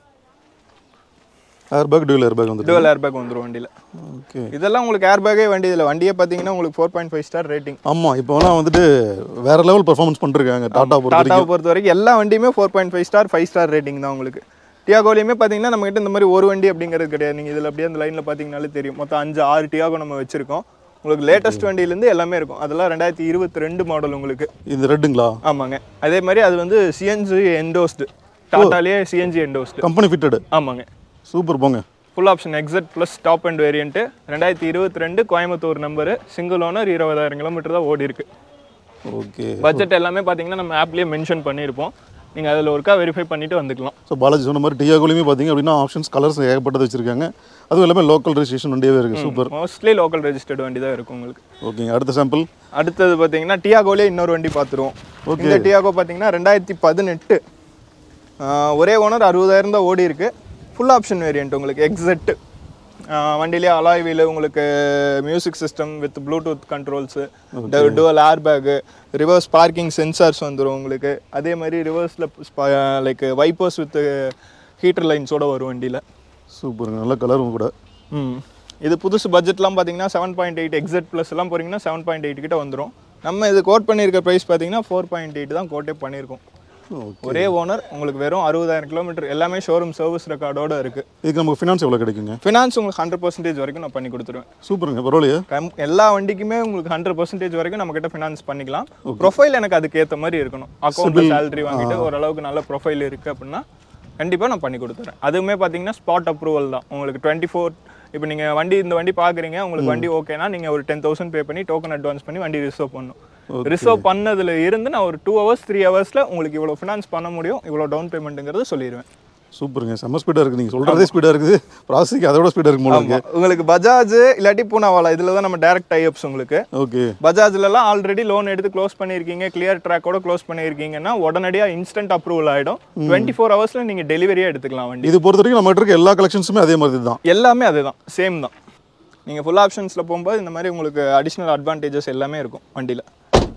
air bag dual air bag வந்துட்டு டுவெல் ஏர் பேக் வந்துடும் வண்டியில் ஓகே இதெல்லாம் உங்களுக்கு ஏர் பேக்கே வண்டி இதில் வண்டியே பார்த்தீங்கன்னா உங்களுக்கு four point five star rating ஆமாம் இப்போலாம் வந்துட்டு வேற லெவல் பெர்ஃபார்மன்ஸ் பண்ணிருக்காங்க டாடா பொறுத்த வரைக்கும் டாட்டாவை பொறுத்த வரைக்கும் எல்லா வண்டியுமே four point five star five star rating தான் உங்களுக்கு டியாகோலையுமே பார்த்தீங்கன்னா நம்மகிட்ட இந்த மாதிரி ஒரு வண்டி அப்படிங்கிறது கிடையாது நீங்கள் இதில் அப்படியே அந்த லைனில் பார்த்தீங்கனாலே தெரியும் மொத்தம் அஞ்சு ஆறு டியாகோ நம்ம வச்சிருக்கோம் உங்களுக்கு லேட்டஸ்ட் வண்டியிலேருந்து எல்லாமே இருக்கும் அதெல்லாம் ரெண்டாயிரத்தி இருபத்தி ரெண்டு மாடல் உங்களுக்கு இது ரெட்டுங்களா ஆமாங்க அதே மாதிரி அது வந்து சிஎன்ஜி என்டோஸ்டு டாட்டாலேயே சிஎன்ஜி என்டோஸ்டு கம்பெனி ஃபிட்டடு ஆமாங்க சூப்பர் போங்க full option XZ plus top and variant ரெண்டாயிரத்தி இருபத்தி ரெண்டு கோயம்புத்தூர் நம்பரு சிங்கிள் ஓனர் இருபதாயிரம் கிலோமீட்டர் தான் ஓடி இருக்கு ஓகே பட்ஜெட் எல்லாமே பார்த்தீங்கன்னா நம்ம ஆப்லேயே மென்ஷன் பண்ணியிருப்போம் நீங்கள் அதில் ஒருக்கா வெரிஃபை பண்ணிவிட்டு வந்துக்கலாம் ஸோ பாலாஜி சொன்ன மாதிரி டியாகோலையுமே பார்த்தீங்க அப்படின்னா ஆப்ஷன்ஸ் கலர்ஸ் ஏகப்பட்டது வச்சிருக்காங்க அதுவும் எல்லாமே லோக்கல் ரெஜிஸ்ட்ரேஷன் வண்டியாவே இருக்குது சூப்பர் மோஸ்ட்லி லோக்கல் ரெஜிஸ்டர்டு வண்டி தான் இருக்கும் உங்களுக்கு ஓகேங்க அடுத்த சாம்பிள் அடுத்தது பார்த்தீங்கன்னா டியாகோலே இன்னொரு வண்டி பார்த்துருவோம் இந்த டியாகோ பார்த்தீங்கன்னா ரெண்டாயிரத்தி பதினெட்டு ஒரே ஓனர் அறுபதாயிரம் தான் ஓடி இருக்கு ஃபுல் ஆப்ஷன் வேரியண்ட் உங்களுக்கு எக்ஸெட்டு வண்டியிலே அலாய் வீல் உங்களுக்கு music system with Bluetooth controls dual air bag reverse parking sensors வந்துடும் உங்களுக்கு அதே மாதிரி ரிவர்ஸில் லைக் வைப்பர்ஸ் வித் ஹீட்டர் லைன்ஸோட வரும் வண்டியில் சூப்பருங்க நல்ல கலரும் கூட ம் இது புதுசு பட்ஜெட்லாம் பார்த்தீங்கன்னா seven point eight XZ plus எல்லாம் போகிறீங்கன்னா செவன் பாயிண்ட் எயிட் கிட்ட வந்துடும் நம்ம இது கோட் பண்ணியிருக்க ப்ரைஸ் பார்த்தீங்கன்னா ஃபோர் பாயிண்ட் எயிட் தான் கோட்டே பண்ணியிருக்கோம் ஓகே ஒரே ஓனர் உங்களுக்கு வெறும் அறுபதாயிரம் கிலோமீட்டர் எல்லாமே ஷோரூம் சர்வீஸ் ரெக்கார்டோட இருக்குது இதுக்கு நமக்கு ஃபினான்ஸ் எவ்வளோ கிடைக்குங்க ஃபினான்ஸ் உங்களுக்கு ஹண்ட்ரட் பர்சன்டேஜ் வரைக்கும் நான் பண்ணி கொடுத்துருவேன் சூப்பருங்க பரவாயில்லையே கம் எல்லா வண்டிக்குமே உங்களுக்கு ஹண்ட்ரட் பர்சன்டேஜ் வரைக்கும் நம்ம கிட்ட ஃபினான்ஸ் பண்ணிக்கலாம் ப்ரொஃபைல் எனக்கு அதுக்கு ஏற்ற மாதிரி இருக்கணும் அக்கௌண்ட்டில் சேலரி வாங்கிட்டு ஓரளவுக்கு நல்ல ப்ரொஃபைல் இருக்குது அப்படின்னா கண்டிப்பாக நான் பண்ணி கொடுத்துறேன் அதுவுமே பார்த்தீங்கன்னா ஸ்பாட் அப்ரூவல் தான் உங்களுக்கு டுவெண்ட்டி ஃபோர் இப்போ நீங்கள் வண்டி இந்த வண்டி பார்க்குறீங்க உங்களுக்கு வண்டி ஓகேனா நீங்கள் ஒரு டென் தௌசண்ட் பே பண்ணி டோக்கன் அட்வான்ஸ் பண்ணி வண்டி ரிசர்வ் பண்ணணும் ரிசர்வ் பண்ணதுல இருந்து நான் ஒரு டூ ஹவர்ஸ் த்ரீ ஹவர்ஸில் உங்களுக்கு இவ்வளோ ஃபினான்ஸ் பண்ண முடியும் இவ்வளோ டவுன் பேமெண்ட்டுங்கிறது சொல்லிடுவேன் சூப்பருங்க செம்ம ஸ்பீடாக இருக்குது நீங்கள் சொல்கிறதே ஸ்பீடாக இருக்குது ப்ராசஸிங் அதோட ஸ்பீடாக இருக்கு போல இருக்கு ஆமா. உங்களுக்கு பஜாஜ் இல்லாட்டி பூனாவாலா இதில் தான் நம்ம டேரக்ட் டைப்ஸ் உங்களுக்கு ஓகே பஜாஜ்லலாம் ஆல்ரெடி லோன் எடுத்து க்ளோஸ் பண்ணியிருக்கீங்க கிளியர் ட்ராக்கோட க்ளோஸ் பண்ணியிருக்கீங்கன்னா உடனடியாக இன்ஸ்டன்ட் அப்ரூவல் ஆகிடும் டுவெண்ட்டி ஃபோர் ஹவர்ஸில் நீங்கள் டெலிவரியாக எடுத்துக்கலாம் வண்டி இது பொறுத்த வரைக்கும் நம்ம இருக்க எல்லா கலெக்ஷன்ஸுமே அதே மாதிரி தான் எல்லாமே அதுதான் சேம் தான் நீங்கள் ஃபுல் ஆப்ஷன்ஸில் போகும்போது இந்த மாதிரி உங்களுக்கு அடிஷ்னல் அட்வான்டேஜஸ் எல்லாமே இருக்கும் வண்டியில்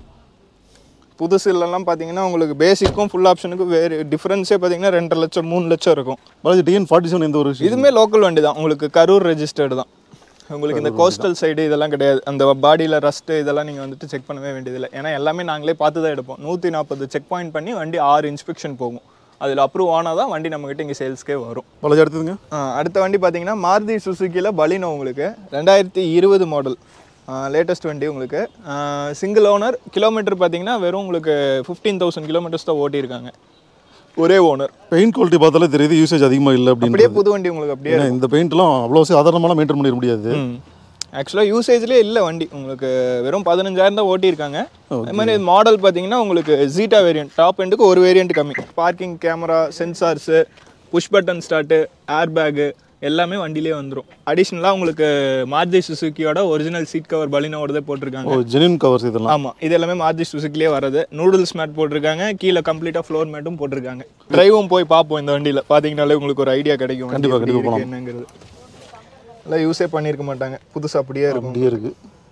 புதுசுலலாம் பார்த்தீங்கன்னா உங்களுக்கு பேசிக்கும் ஃபுல் ஆப்ஷனுக்கும் வேறு டிஃப்ரென்ஸே பார்த்தீங்கன்னா ரெண்டரை லட்சம் மூணு லட்சம் இருக்கும் பாலாஜி டிஎன் ஃபார்ட்டி செவன் எந்த ஒரு விஷயம் இதுவுமே லோக்கல் வண்டி தான் உங்களுக்கு கரூர் ரெஜிஸ்டர்டு தான் உங்களுக்கு இந்த கோஸ்டல் சைடு இதெல்லாம் கிடையாது அந்த பாடியில் ரஸ்ட்டு இதெல்லாம் நீங்கள் வந்துட்டு செக் பண்ணவே வேண்டியதில்லை ஏன்னா எல்லாமே நாங்களே பார்த்து தான் எடுப்போம் நூற்றி நாற்பது செக் பாயிண்ட் பண்ணி வண்டி ஆறு இன்ஸ்பெக்ஷன் போகும் அதில் அப்ரூவ் ஆனால் தான் வண்டி நம்மகிட்ட இங்கே சேல்ஸ்க்கே வரும் பாலாஜி அடுத்ததுங்க ஆ, அடுத்த வண்டி பார்த்தீங்கன்னா மாருதி சுசுக்கியில் பலினோ உங்களுக்கு ரெண்டாயிரத்தி இருபது மாடல் லேட்டஸ்ட் வண்டி உங்களுக்கு சிங்கிள் ஓனர் கிலோமீட்டர் பார்த்தீங்கன்னா வெறும் உங்களுக்கு ஃபிஃப்டீன் தௌசண்ட் கிலோமீட்டர்ஸ் தான் ஓட்டியிருக்காங்க ஒரே ஓனர் பெயிண்ட் குவாலிட்டி பார்த்தாலே தெரியுது யூசேஜ் அதிகமாக இல்லை அப்படின்னு அப்படியே புது வண்டி உங்களுக்கு அப்படியே ஏன்னா இந்த பெயிண்ட்லாம் அவ்வளோ சாதாரணமாக மெயின்டைன் பண்ணிட முடியாது ஆக்சுவலாக யூசேஜ்லேயே இல்லை வண்டி உங்களுக்கு வெறும் பதினஞ்சாயிரம் தான் ஓட்டியிருக்காங்க அது மாதிரி மாடல் பார்த்தீங்கன்னா உங்களுக்கு ஜீட்டா வேரியன்ட் டாப் எண்டுக்கு ஒரு வேரியன்ட் கம்மி parking camera sensors push button start air bag எல்லாமே வண்டியிலே வந்துடும் அடிஷ்னலாக உங்களுக்கு மாருதி சுசுக்கியோட ஒரிஜினல் சீட் கவர் பலினோடதே போட்டிருக்காங்க ஓ ஜெனின் கவர்ஸ் இதெல்லாம் ஆமாம் இது எல்லாமே மாருதி சுசுக்கிலே வர்றது நூடுல்ஸ் மேட் போட்டிருக்காங்க கீழே கம்ப்ளீட்டாக ஃப்ளோர் மேட்டும் போட்டிருக்காங்க டிரைவும் போய் பார்ப்போம் இந்த வண்டியில் பார்த்தீங்கனாலே உங்களுக்கு ஒரு ஐடியா கிடைக்கும் வண்டி கண்டிப்பா, எப்படி கண்டிப்பா இருக்கு என்னங்கிறது எல்லாம் யூஸே பண்ணியிருக்க மாட்டாங்க புதுசு அப்படியே இருக்கும் அப்படியே இருக்குது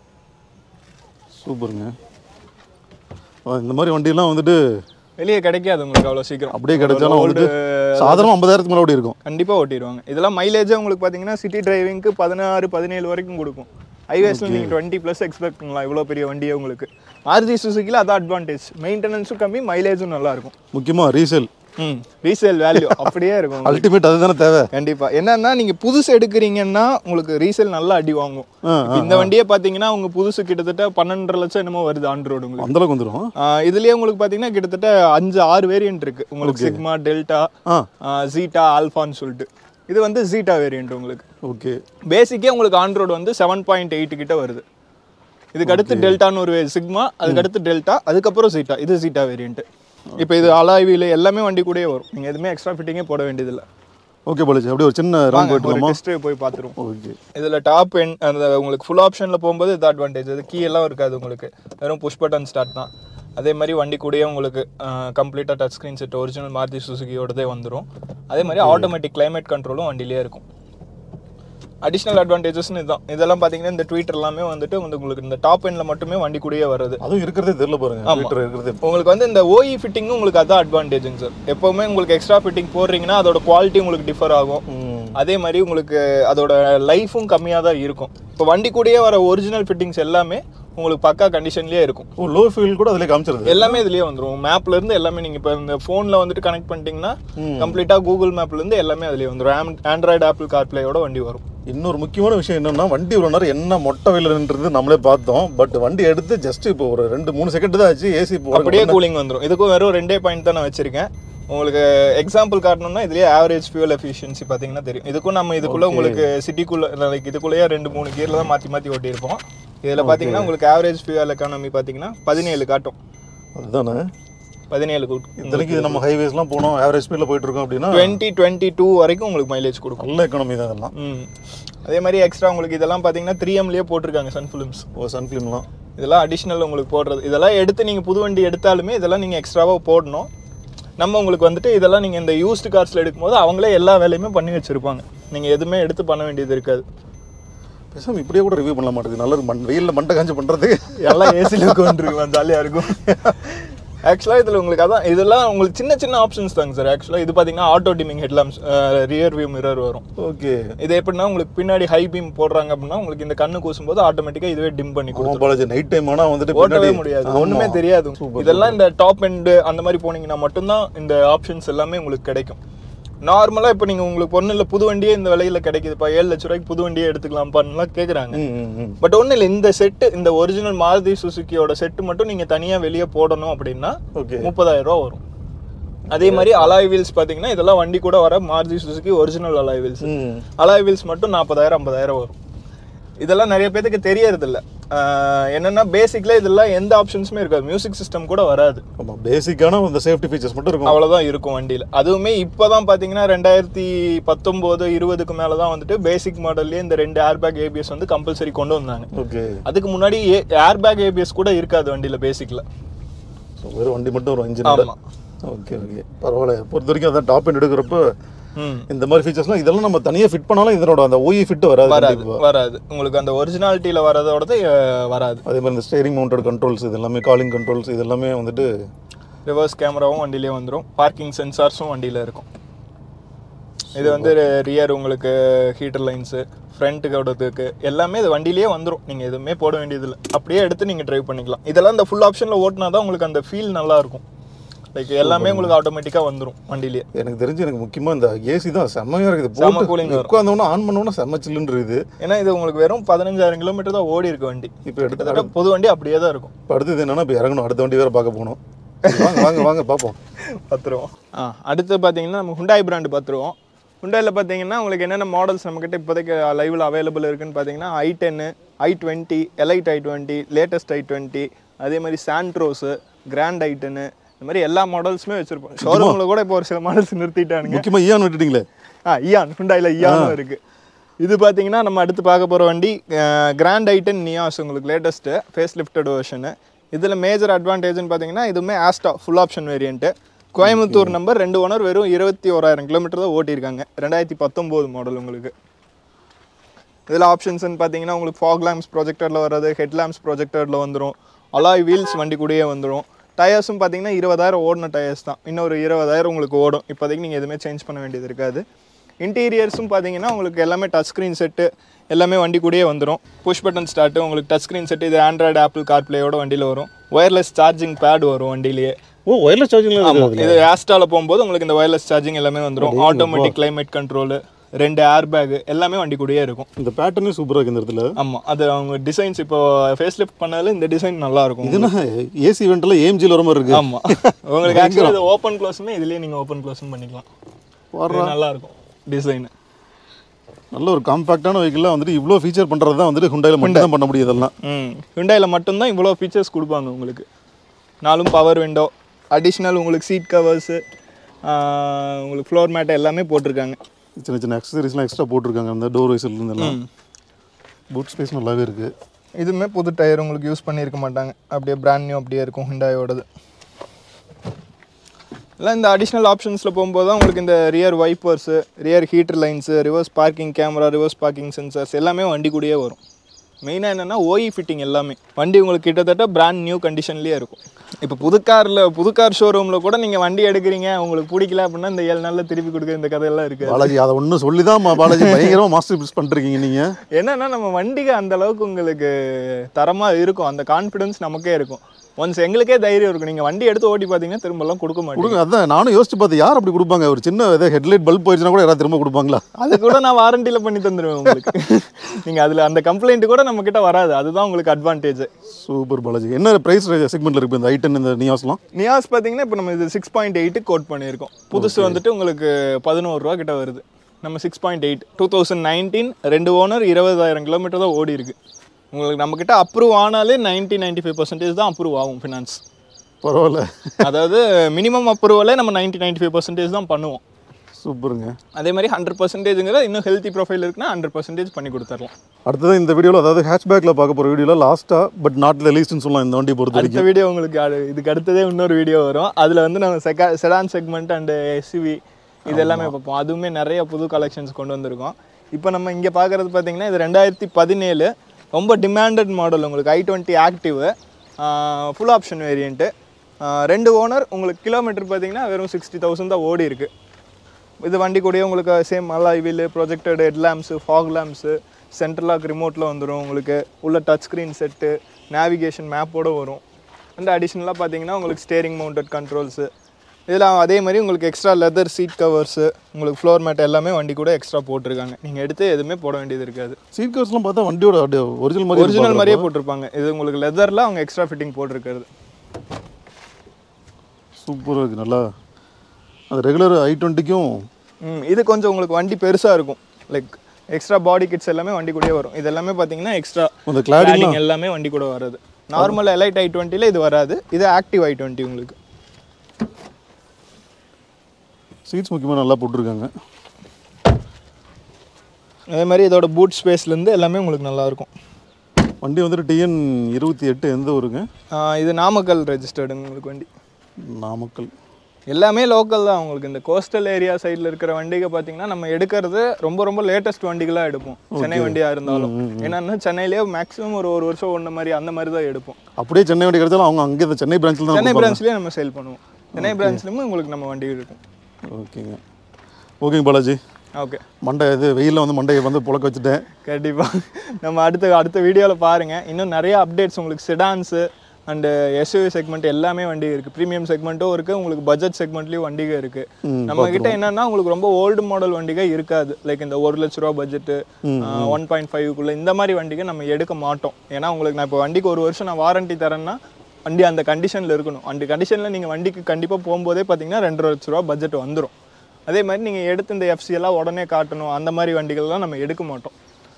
சூப்பருங்க ஆ, இந்த மாதிரி வண்டியெல்லாம் வந்துட்டு வெளியே கிடைக்காது உங்களுக்கு அவ்வளோ சீக்கிரம் அப்படியே கிடைச்சாலும் old, வந்துட்டு சாதாரண ஐம்பதாயிரத்துக்கு மேலே ஓடி இருக்கும் கண்டிப்பாக ஓட்டிடுவாங்க இதெல்லாம் மைலேஜே உங்களுக்கு பார்த்தீங்கன்னா சிட்டி டிரைவிங்க்கு பதினாறு பதினேழு வரைக்கும் கொடுக்கும் ஹைவேஸில் நீங்கள் டுவெண்ட்டி ப்ளஸ் எக்ஸ்பெக்ட் பண்ணலாம் இவ்வளோ பெரிய வண்டியே உங்களுக்கு மாருதி சுசுக்கியில் அதான் அட்வான்டேஜ் மெயின்டெனன்ஸும் கம்மி மைலேஜும் நல்லா இருக்கும் முக்கியமாக ரீசேல் ம் ரீசேல் வேல்யூ அப்படியே இருக்கும் உங்களுக்கு. அல்டிமேட் அதுதானே தேவை கண்டிப்பா என்னன்னா நீங்க புதுசு எடுக்கிறீங்கன்னா உங்களுக்கு ரீசேல் நல்லா அடி வாங்கும் ஆ, இப்ப இந்த வண்டியே பாத்தீங்கன்னா உங்க புதுசு கிட்டத்தட்ட பன்னெண்டரை லட்சம் என்னமோ வருது ஆன் ரோடு உங்களுக்கு அந்தளவுக்கு வந்துடும் ஆ, இதுலயே உங்களுக்கு பாத்தீங்கன்னா கிட்டத்தட்ட அஞ்சு ஆறு வேரியன்ட் இருக்கு உங்களுக்கு சிக்மா டெல்டா ஆ ஜீட்டா ஆல்ஃபான்னு சொல்லிட்டு இது வந்து ஜீட்டா வேரியன்ட் உங்களுக்கு ஓகே பேசிக்கே உங்களுக்கு ஆன் ரோடு வந்து செவன் பாயிண்ட் எயிட் கிட்ட வருது இதுக்கு அடுத்து டெல்டான்னு ஒரு சிக்மா அதுக்கு அடுத்து டெல்டா அதுக்கப்புறம் ஜீட்டா இது ஜீட்டா வேரியன்ட் இப்போ இது அலாய்வியில் எல்லாமே வண்டி கூடயே வரும் நீங்கள் எதுவுமே எக்ஸ்ட்ரா ஃபிட்டிங்கே போட வேண்டியதில்லை ஓகே பாலாஜி அப்படியே ஒரு சின்ன ரவுண்ட் ஒரு போயிட்டுலாமா டெஸ்ட் போய் பார்த்துருவோம் ஓகே இதில் டாப் என் அந்த உங்களுக்கு ஃபுல் ஆப்ஷனில் போகும்போது இது அட்வான்டேஜ் அது கீ எல்லாம் இருக்காது உங்களுக்கு வெறும் புஷ் பட்டன் ஸ்டார்ட் தான் அதே மாதிரி வண்டி கூடயே உங்களுக்கு கம்ப்ளீட்டாக touch screen set original Maruti சுசுகியோடதே வந்துடும் அதே மாதிரி ஆட்டோமேட்டிக் climate கண்ட்ரோலும் வண்டியிலே இருக்கும் அடிஷ்னல் அட்வான்டேஜஸ்னு இதுதான் இதெல்லாம் பார்த்தீங்கன்னா இந்த ட்வீட்டர் எல்லாமே வந்துட்டு வந்து உங்களுக்கு இந்த டாப் எண்டில் மட்டுமே வண்டி கூடயே வருது அதுவும் இருக்கிறதே தெரியல பாருங்க மீட்டர் இருக்கிறதே உங்களுக்கு வந்து இந்த ஓஇ ஃபிட்டிங்கும் உங்களுக்கு அதான் அட்வான்டேஜுங்க சார் எப்போவுமே உங்களுக்கு எக்ஸ்ட்ரா ஃபிட்டிங் போடுறீங்கன்னா அதோட குவாலிட்டி உங்களுக்கு டிஃபர் ஆகும் ம். அதே மாதிரி உங்களுக்கு அதோட லைஃபும் கம்மியாக தான் இருக்கும் இப்போ வண்டி கூடயே வர ஒரிஜினல் ஃபிட்டிங்ஸ் எல்லாமே உங்களுக்கு பக்கா கண்டிஷன்லேயே இருக்கும் ஓ லோ ஃபீல் கூட அதிலே காமிச்சிருது எல்லாமே இதுலயே வந்துரும் மேப்ல இருந்து எல்லாமே நீங்க இப்போ இந்த ஃபோன்ல வந்துட்டு கனெக்ட் பண்ணிட்டீங்கன்னா கம்ப்ளீட்டா கூகுள் மேப்ல இருந்து எல்லாமே அதுலயே வந்துரும் ஆண்ட்ராய்டு ஆப்பிள் கார்ப்ளேயோட வண்டி வரும் இன்னொரு முக்கியமான விஷயம் என்னன்னா வண்டி இவ்வளோ நேரம் என்ன மொட்டை வெயில்ன்றது நம்மளே பார்த்தோம் பட் வண்டி எடுத்து ஜஸ்ட் இப்போ ஒரு ரெண்டு மூணு செகண்ட் தான் ஆச்சு ஏசி அப்படியே கூலிங் வந்துரும் இதுக்கும் வெறும் ரெண்டே பாயிண்ட் தான் நான் வச்சிருக்கேன் உங்களுக்கு எக்ஸாம்பிள் காட்டணும்னா இதுலயே ஆவரேஜ் ஃபியூல் எஃபிஷியன்சி பார்த்தீங்கன்னா தெரியும் இதுக்கும் நம்ம இதுக்குள்ள உங்களுக்கு சிட்டிக்குள்ள லைக் இதுக்குள்ளேயே ரெண்டு மூணு கியர்ல தான் மாற்றி மாற்றி ஓட்டியிருப்போம் இதில் பார்த்தீங்கன்னா உங்களுக்கு ஆவரேஜ் ஃபியூல் எக்கானமி பார்த்தீங்கன்னா பதினேழு காட்டும் அதுதானே பதினேழு இத்தனைக்கு இது நம்ம ஹைவேஸ்லாம் போனோம் ஆவரேஜ் ஸ்பீடில் போயிட்டு இருக்கோம் அப்படின்னா டுவெண்ட்டி டுவெண்ட்டி டூ வரைக்கும் உங்களுக்கு மைலேஜ் கொடுக்கும் நல்ல எக்கானமி தான் இதெல்லாம் ம் அதே மாதிரி எக்ஸ்ட்ரா உங்களுக்கு இதெல்லாம் பார்த்தீங்கன்னா த்ரீ எம்லேயே போட்டிருக்காங்க சன் ஃபிலிம்ஸ் ஓ சன்ஃபிலிம்லாம் இதெல்லாம் அடிஷ்னல் உங்களுக்கு போடுறது இதெல்லாம் எடுத்து நீங்கள் புது வண்டி எடுத்தாலுமே இதெல்லாம் நீங்கள் எக்ஸ்ட்ராவாக போடணும் நம்ம உங்களுக்கு வந்துட்டு இதெல்லாம் நீங்கள் இந்த யூஸ்டு கார்ஸில் எடுக்கும்போது அவங்களே எல்லா வேலையுமே பண்ணி வச்சுருப்பாங்க நீங்கள் எதுவுமே எடுத்து பண்ண வேண்டியது இருக்காது பேசாம இப்படியே கூட ரிவ்யூ பண்ண மாட்டேங்குது நல்ல மண் வெயிலில் மண்டை காஞ்சி பண்ணுறதுக்கு எல்லாம் ஏசியில் உட்காந்துருக்குமா ஜாலியாக இருக்கும் ஆக்சுவலாக இதில் உங்களுக்கு அதான் இதெல்லாம் உங்களுக்கு சின்ன சின்ன ஆப்ஷன்ஸ் தாங்க சார் ஆக்சுவலாக இது பார்த்தீங்கன்னா auto dimming headlamps rear view mirror வரும் ஓகே இது எப்படின்னா உங்களுக்கு பின்னாடி ஹை பீம் போடுறாங்க அப்படின்னா உங்களுக்கு இந்த கண்ணு கூசும்போது ஆட்டோமேட்டிக்காக இதுவே டிம் பண்ணி கொடுக்கும் காலேஜ் நைட் டைம் ஆனால் வந்துட்டு ஓட்டவே பின்னாடி- முடியாது ஆமா. ஒண்ணுமே தெரியாது Super, இதெல்லாம் இந்த டாப் எண்டு அந்த மாதிரி போனீங்கன்னா மட்டும்தான் இந்த ஆப்ஷன்ஸ் எல்லாமே உங்களுக்கு கிடைக்கும் நார்மலா இப்போ நீங்க உங்களுக்கு பொண்ணு இல்ல புது வண்டியே இந்த விலையில கிடைக்குதுப்பா ஏழு லட்ச ரூபாய்க்கு புது வண்டியே எடுத்துக்கலாம்ப்பான்லாம் கேக்குறாங்க ம், ம், ம். பட் ஒன்றும் இல்லை இந்த செட்டு இந்த ஒரிஜினல் மாருதி சுசுக்கியோட செட்டு மட்டும் நீங்க தனியா வெளியே போடணும் அப்படின்னா ஓகே முப்பதாயிரம் ரூபா வரும் அதே மாதிரி அலாய் வீல்ஸ் பாத்தீங்கன்னா இதெல்லாம் வண்டி கூட வர Maruti Suzuki original alloy wheels ம் அலாய் வீல்ஸ் மட்டும் நாற்பதாயிரம் ஐம்பதாயிரம் வரும் இதெல்லாம் நிறைய பேத்துக்கு தெரியறதில்ல ஆஹ் என்னன்னா பேசிக்ல இதெல்லாம் எந்த ஆப்ஷன்ஸுமே இருக்காது மியூசிக் சிஸ்டம் கூட வராது ஆமாம் பேசிக்கான அந்த சேஃப்டி ஃபீச்சர்ஸ் மட்டும் இருக்கும் அவ்வளோதான் இருக்கும் வண்டியில் அதுவுமே இப்போ தான் பார்த்தீங்கன்னா ரெண்டாயிரத்தி பத்தொம்போது இருபதுக்கு மேலே தான் வந்துட்டு பேசிக் மாடல்லே இந்த ரெண்டு ஏர்பேக் ஏபிஎஸ் வந்து கம்பல்சரி கொண்டு வந்தாங்க ஓகே அதுக்கு முன்னாடி ஏர்பேக் ஏபிஎஸ் கூட இருக்காது வண்டியில் பேசிக்கில் ஸோ வெறும் வண்டி மட்டும் வரும் இன்ஜின் ஆமாம் ஓகே ஓகே பரவாயில்ல பொறுத்த வரைக்கும் அதான் டாப் எண்ட் எடுக்கிறப்ப ம் இந்த மாதிரி ஃபீச்சர்ஸ்லாம் இதெல்லாம் நம்ம தனியாக ஃபிட் பண்ணாலும் இதனோட அந்த ஓஇ ஃபிட் வராது வராது கண்டிப்பா. வராது உங்களுக்கு அந்த ஒரிஜினாலிட்டியில் வரதோடது அஹ், வராது அதே மாதிரி இந்த ஸ்டேரிங் மவுண்டட் கண்ட்ரோல்ஸ் இது எல்லாமே காலிங் கண்ட்ரோல்ஸ் இது எல்லாமே வந்துட்டு ரிவர்ஸ் கேமராவும் வண்டியிலே வந்துடும் பார்க்கிங் சென்சார்ஸும் வண்டியில் இருக்கும் இது வந்து ரியர் உங்களுக்கு ஹீட்டர் லைன்ஸு ஃப்ரண்ட்டுக்கு எல்லாமே இது வண்டியிலேயே வந்துடும் நீங்கள் எதுவுமே போட வேண்டியதில்லை அப்படியே எடுத்து நீங்கள் டிரைவ் பண்ணிக்கலாம் இதெல்லாம் இந்த ஃபுல் ஆப்ஷனில் ஓட்டினா தான் உங்களுக்கு அந்த ஃபீல் நல்லா இருக்கும் லைக் எல்லாமே உங்களுக்கு ஆட்டோமேட்டிக்காக வந்துடும் வண்டியிலேயே எனக்கு தெரிஞ்சு எனக்கு முக்கியமாக இந்த ஏசி தான் செம்மையாக இருக்குது செம்ம போட்டு cooling வரும். உட்காந்தோன்னா ஆன் பண்ணோன்னா செம்ம சில்லுன்னு இருக்குது ஏன்னா இது உங்களுக்கு வெறும் பதினஞ்சாயிரம் கிலோமீட்டர் தான் ஓடி இருக்கு வண்டி இப்போ எடுத்து கிட்டத்தட்ட புது வண்டி அப்படியே தான் இருக்கும் இப்போ அடுத்தது என்னன்னா இப்போ இறங்கணும் அடுத்த வண்டி வேற பார்க்க போகணும் வாங்க வாங்க வாங்க பார்ப்போம் பத்துருவோம் ஆ அடுத்து பார்த்தீங்கன்னா நம்ம ஹுண்டாய் பிராண்டு பார்த்துருவோம் ஹுண்டாயில் பார்த்தீங்கன்னா உங்களுக்கு என்னென்ன மாடல்ஸ் நம்மக்கிட்ட இப்போதைக்கு லைவில் அவைலபிள் இருக்குன்னு பார்த்தீங்கன்னா i ten i twenty elite i twenty latest i twenty அதே மாதிரி சாண்ட்ரோஸு கிராண்ட் ஐ டென்னு இந்த மாதிரி எல்லா மாடல்ஸுமே வச்சுருப்போம் ஷோரூமில் கூட இப்போ ஒரு சில மாடல்ஸ் நிறுத்திட்டானுங்க முக்கியமாக ஈயான் விட்டுட்டீங்களே ஆ இயான் ஹுண்டாயில் இயானும் இருக்குது இது பார்த்தீங்கன்னா நம்ம அடுத்து பார்க்க போகிற வண்டி கிராண்ட் ஐட்டன் நியாஸ் உங்களுக்கு லேட்டஸ்ட்டு ஃபேஸ் லிஃப்டட் வெர்ஷனு இதில் மேஜர் அட்வான்டேஜ்னு பார்த்தீங்கன்னா இதுவுமே Asta full option variant Coimbatore number ரெண்டு ஓனர் வெறும் இருபத்தி ஓராயிரம் கிலோமீட்டர் தான் ஓட்டியிருக்காங்க ரெண்டாயிரத்தி பத்தொம்போது மாடல் உங்களுக்கு இதில் ஆப்ஷன்ஸ்னு பார்த்தீங்கன்னா உங்களுக்கு ஃபாக் லேம்ப்ஸ் ப்ரொஜெக்டரில் வர்றது ஹெட் லேம்ப்ஸ் ப்ரொஜெக்டரில் வந்துடும் அலாய் வீல்ஸ் வண்டி கூடயே வந்துடும் டயர்ஸும் பார்த்தீங்கன்னா இருபதாயிரம் ஓடின டயர்ஸ் தான் இன்னொரு இருபதாயிரம் உங்களுக்கு ஓடும் இப்போதைக்கு நீங்கள் எதுவுமே சேஞ்ச் பண்ண வேண்டியது இருக்காது இன்டீரியர்ஸும் பார்த்தீங்கன்னா உங்களுக்கு எல்லாமே டச் ஸ்க்ரீன் செட்டு எல்லாமே வண்டி கூடயே வந்துடும் புஷ் பட்டன் ஸ்டார்ட்டு உங்களுக்கு டச் ஸ்க்ரீன் செட்டு இது ஆண்ட்ராய்டு ஆப்பிள் கார்ப்ளேயோட வண்டியில் வரும் ஒயர்லெஸ் சார்ஜிங் பேட் வரும் வண்டியிலேயே ஓ ஒயர்லெஸ் சார்ஜிங்லாம் இது ஆஸ்டால போகும்போது உங்களுக்கு இந்த ஒயர்லெஸ் சார்ஜிங் எல்லாமே வந்துடும் ஆட்டோமேட்டிக் கிளைமேட் கண்ட்ரோலு ரெண்டு ஏர் பேக் எல்லாமே வண்டி கூடயே இருக்கும் இந்த பேட்டர்னே சூப்பராக இருக்குது இந்த இடத்துல ஆமாம் அது அவங்க டிசைன்ஸ் இப்போ ஃபேஸ் லிஃப்ட் பண்ணால இந்த டிசைன் நல்லா இருக்கும் இது என்ன ஏசி வெண்ட்டில் ஏஎம்ஜியில் வர மாதிரி இருக்கு ஆமாம் உங்களுக்கு ஆக்சுவலி இது ஓப்பன் க்ளோஸுமே இதுலேயே நீங்கள் ஓப்பன் க்ளோஸும் பண்ணிக்கலாம் இது நல்லா இருக்கும் டிசைன் நல்ல ஒரு காம்பாக்டான வெஹிக்கிளாக வந்துட்டு இவ்வளோ ஃபீச்சர் பண்ணுறது தான் வந்துட்டு ஹுண்டாயில் மட்டும் தான் பண்ண முடியும் இதெல்லாம் ம் ஹுண்டாயில் மட்டும்தான் இவ்வளோ ஃபீச்சர்ஸ் கொடுப்பாங்க உங்களுக்கு நாலும் பவர் விண்டோ அடிஷ்னல் உங்களுக்கு சீட் கவர்ஸு உங்களுக்கு ஃப்ளோர் மேட் எல்லாமே போட்டிருக்காங்க சின்ன சின்ன அக்சசரிஸ்லாம் எக்ஸ்ட்ரா போட்டிருக்காங்க அந்த டோர் வைசர்லேருந்து எல்லாம் பூட் ஸ்பேஸ் நல்லாவே இருக்குது இதுவுமே புது டயர் உங்களுக்கு யூஸ் பண்ணியிருக்க மாட்டாங்க அப்படியே பிராண்ட் நியூ அப்படியே இருக்கும் ஹிண்டாயோடது எல்லாம் இந்த அடிஷ்னல் ஆப்ஷன்ஸில் போகும்போது தான் உங்களுக்கு இந்த rear wipers rear heater lines reverse parking camera reverse parking sensors எல்லாமே வண்டி கூடயே வரும் மெயினாக என்னென்னா ஓஇ ஃபிட்டிங் எல்லாமே வண்டி உங்களுக்கு கிட்டத்தட்ட பிராண்ட் நியூ கண்டிஷன்லேயே இருக்கும் இப்போ புது காரில் புது கார் ஷோரூமில் கூட நீங்கள் வண்டி எடுக்கிறீங்க உங்களுக்கு பிடிக்கல அப்படின்னா இந்த ஏழு நாளில் திருப்பி கொடுக்குற இந்த கதையெல்லாம் இருக்குது பாலாஜி அதை ஒன்று சொல்லி தான் பாலாஜி பயங்கரமாக மாஸ்டர் பீஸ் பண்ணிருக்கீங்க நீங்கள் என்னன்னா நம்ம வண்டிக்கு அந்த அளவுக்கு உங்களுக்கு தரமா இருக்கும் அந்த கான்ஃபிடன்ஸ் நமக்கே இருக்கும் ஒன்ஸ் எங்களுக்கே தைரியம் இருக்கும் நீங்க வண்டி எடுத்து ஓட்டி பார்த்தீங்கன்னா திரும்பலாம் கொடுக்க மாட்டீங்க கொடுங்க அதான் நானும் யோசிச்சு பார்த்தேன் யார் அப்படி கொடுப்பாங்க ஒரு சின்ன ஏதாவது ஹெட்லைட் பல்ப் போயிடுச்சுன்னா கூட யாராவது திரும்ப கொடுப்பாங்களா அது கூட நான் வாரண்டியில் பண்ணி தந்துடுவேன் உங்களுக்கு நீங்க அதுல அந்த கம்ப்ளைண்ட் கூட நம்ம கிட்ட வராது அதுதான் உங்களுக்கு அட்வான்டேஜ் சூப்பர் பாலாஜி என்ன ப்ரைஸ் செக்மெண்ட்டில் இருக்குது இந்த ஐட்டன் இந்த நியாஸ்லாம் நியாஸ் பார்த்தீங்கன்னா இப்போ நம்ம இது சிக்ஸ் பாயிண்ட் எயிட்டு கோட் பண்ணியிருக்கோம் புதுசு வந்துட்டு உங்களுக்கு பதினோரு ரூபா கிட்ட வருது நம்ம six point eight two thousand nineteen ரெண்டு ஓனர் இருபதாயிரம் கிலோமீட்டர் தான் ஓடி இருக்கு உங்களுக்கு நம்மக்கிட்ட அப்ரூவ் ஆனாலே நைன்ட்டி நைன்ட்டி ஃபைவ் பர்சன்டேஜ் தான் அப்ரூவ் ஆகும் ஃபினான்ஸ் பரவாயில்ல அதாவது மினிமம் அப்ரூவலே நம்ம நைன்ட்டி நைன்ட்டி ஃபைவ் பர்சன்டேஜ் தான் பண்ணுவோம் சூப்பருங்க அதே மாதிரி ஹண்ட்ரட் பர்சன்டேஜுங்கிற இன்னும் ஹெல்த்தி ப்ரொஃபைல் இருக்குன்னா ஹண்ட்ரட் பர்சன்டேஜ் பண்ணி கொடுத்துடலாம் அடுத்தது இந்த வீடியோவில் அதாவது ஹேட்ச்பேக்கில் பார்க்க போகிற வீடியோவில் லாஸ்ட்டாக பட் நாட் த லீஸ்ட்னு சொல்லலாம் இந்த வண்டியை பொறுத்த வரைக்கும் அடுத்த வீடியோ உங்களுக்கு அடு- இதுக்கு அடுத்ததே இன்னொரு வீடியோ வரும் அதில் வந்து நம்ம செகா செடான் செக்மெண்ட் அண்டு எஸ்யூவி இது எல்லாமே பார்ப்போம் அதுவுமே நிறைய புது கலெக்ஷன்ஸ் கொண்டு வந்திருக்கோம் இப்போ நம்ம இங்கே பார்க்குறது பார்த்தீங்கன்னா இது ரெண்டாயிரத்தி பதினேழு ரொம்ப டிமாண்டட் மாடல் உங்களுக்கு i twenty active full option variant ரெண்டு ஓனர் உங்களுக்கு கிலோமீட்டர் பார்த்தீங்கன்னா வெறும் சிக்ஸ்டி தௌசண்ட் தான் ஓடி இருக்கு இது வண்டி கூடயே உங்களுக்கு same alloy wheel projected head lamps fog lamps central lock ரிமோட்டில் வந்துடும் உங்களுக்கு உள்ள டச் ஸ்க்ரீன் செட்டு நேவிகேஷன் மேப்போட வரும் அண்ட் அடிஷ்னலாக பார்த்தீங்கன்னா உங்களுக்கு ஸ்டேரிங் மவுண்டட் கண்ட்ரோல்ஸு இதில் அதே மாதிரி உங்களுக்கு எக்ஸ்ட்ரா லெதர் சீட் கவர்ஸு உங்களுக்கு ஃப்ளோர் மேட் எல்லாமே வண்டி கூட எக்ஸ்ட்ரா போட்டிருக்காங்க நீங்கள் எடுத்து எதுவுமே போட வேண்டியது இருக்காது சீட் கவர்ஸ்லாம் பார்த்தா வண்டியோட ஒரிஜினல் மாதிரி ஒரிஜினல் மாதிரியே போட்டிருப்பாங்க இது உங்களுக்கு லெதரில் அவங்க எக்ஸ்ட்ரா ஃபிட்டிங் போட்டிருக்கிறது சூப்பராக இருக்குது நல்லா அது ரெகுலர் ஐ டுவெண்ட்டிக்கும் ம் இது கொஞ்சம் உங்களுக்கு வண்டி பெருசாக இருக்கும் லைக் எக்ஸ்ட்ரா பாடி கிட்ஸ் எல்லாமே வண்டி கூடயே வரும் இது எல்லாமே பார்த்தீங்கன்னா எக்ஸ்ட்ரா அந்த கிளாடிங் கிளாடிங் எல்லாமே வண்டி கூட வராது நார்மல் எலைட் ஐ டுவெண்ட்டியில் இது வராது இது ஆக்டிவ் ஐ டுவெண்ட்டி உங்களுக்கு சீட்ஸ் முக்கியமாக நல்லா போட்டிருக்காங்க அதே மாதிரி இதோட பூட் ஸ்பேஸ்லேருந்து எல்லாமே உங்களுக்கு நல்லா இருக்கும் வண்டி வந்துட்டு டிஎன் இருபத்தி எட்டு எந்த ஊருங்க ஆஹ் இது நாமக்கல் ரெஜிஸ்டர்டு உங்களுக்கு வண்டி நாமக்கல் எல்லாமே லோக்கல் தான் உங்களுக்கு இந்த கோஸ்டல் ஏரியா சைடில் இருக்கிற வண்டிங்க பார்த்தீங்கன்னா நம்ம எடுக்கிறது ரொம்ப ரொம்ப லேட்டஸ்ட் வண்டிகளாக எடுப்போம் சென்னை வண்டியாக இருந்தாலும் என்னன்னா சென்னையிலேயே மேக்ஸிமம் ஒரு ஒரு வருஷம் ஒன்ற மாதிரி அந்த மாதிரி தான் எடுப்போம் அப்படியே சென்னை வண்டி கிடைச்சாலும் அவங்க அங்கே இந்த சென்னை பிரான்ச்சில் தான் சென்னை பிரான்ச்லேயே நம்ம சேல் பண்ணுவோம் சென்னை பிரான்ச்லேயும் உங்களுக்கு நம்ம வண்டி இருக்கும் ஓகேங்க ஓகேங்க பாலாஜி ஓகே மண்டை இது வெயிலில் வந்து மண்டையை வந்து புழக்க வச்சுட்டேன் கண்டிப்பாக நம்ம அடுத்த அடுத்த வீடியோவில் பாருங்கள் இன்னும் நிறைய அப்டேட்ஸ் உங்களுக்கு செடான்ஸு அண்டு எஸ்யூவி செக்மெண்ட் எல்லாமே வண்டி இருக்குது ப்ரீமியம் செக்மெண்ட்டும் இருக்குது உங்களுக்கு பட்ஜெட் செக்மெண்ட்லேயும் வண்டிக இருக்குது நம்ம கிட்ட என்னன்னா உங்களுக்கு ரொம்ப ஓல்டு மாடல் வண்டிக இருக்காது லைக் இந்த ஒரு லட்ச ரூபா பட்ஜெட்டு ஒன் பாயிண்ட் ஃபைவ்க்குள்ளே இந்த மாதிரி வண்டிக நம்ம எடுக்க மாட்டோம் ஏன்னா உங்களுக்கு நான் இப்போ வண்டிக்கு ஒரு வருஷம் நான் வாரண்டி தரேன்னா வண்டி அந்த கண்டிஷனில் இருக்கணும் அந்த கண்டிஷனில் நீங்கள் வண்டிக்கு கண்டிப்பாக போகும்போதே பார்த்தீங்கன்னா ரெண்டரை லட்ச ரூபா பட்ஜெட் வந்துடும் அதே மாதிரி நீங்கள் எடுத்து இந்த எஃப்சி எல்லாம் உடனே காட்டணும் அந்த மாதிரி வண்டிகள்லாம் நம்ம எடுக்க மாட்டோம்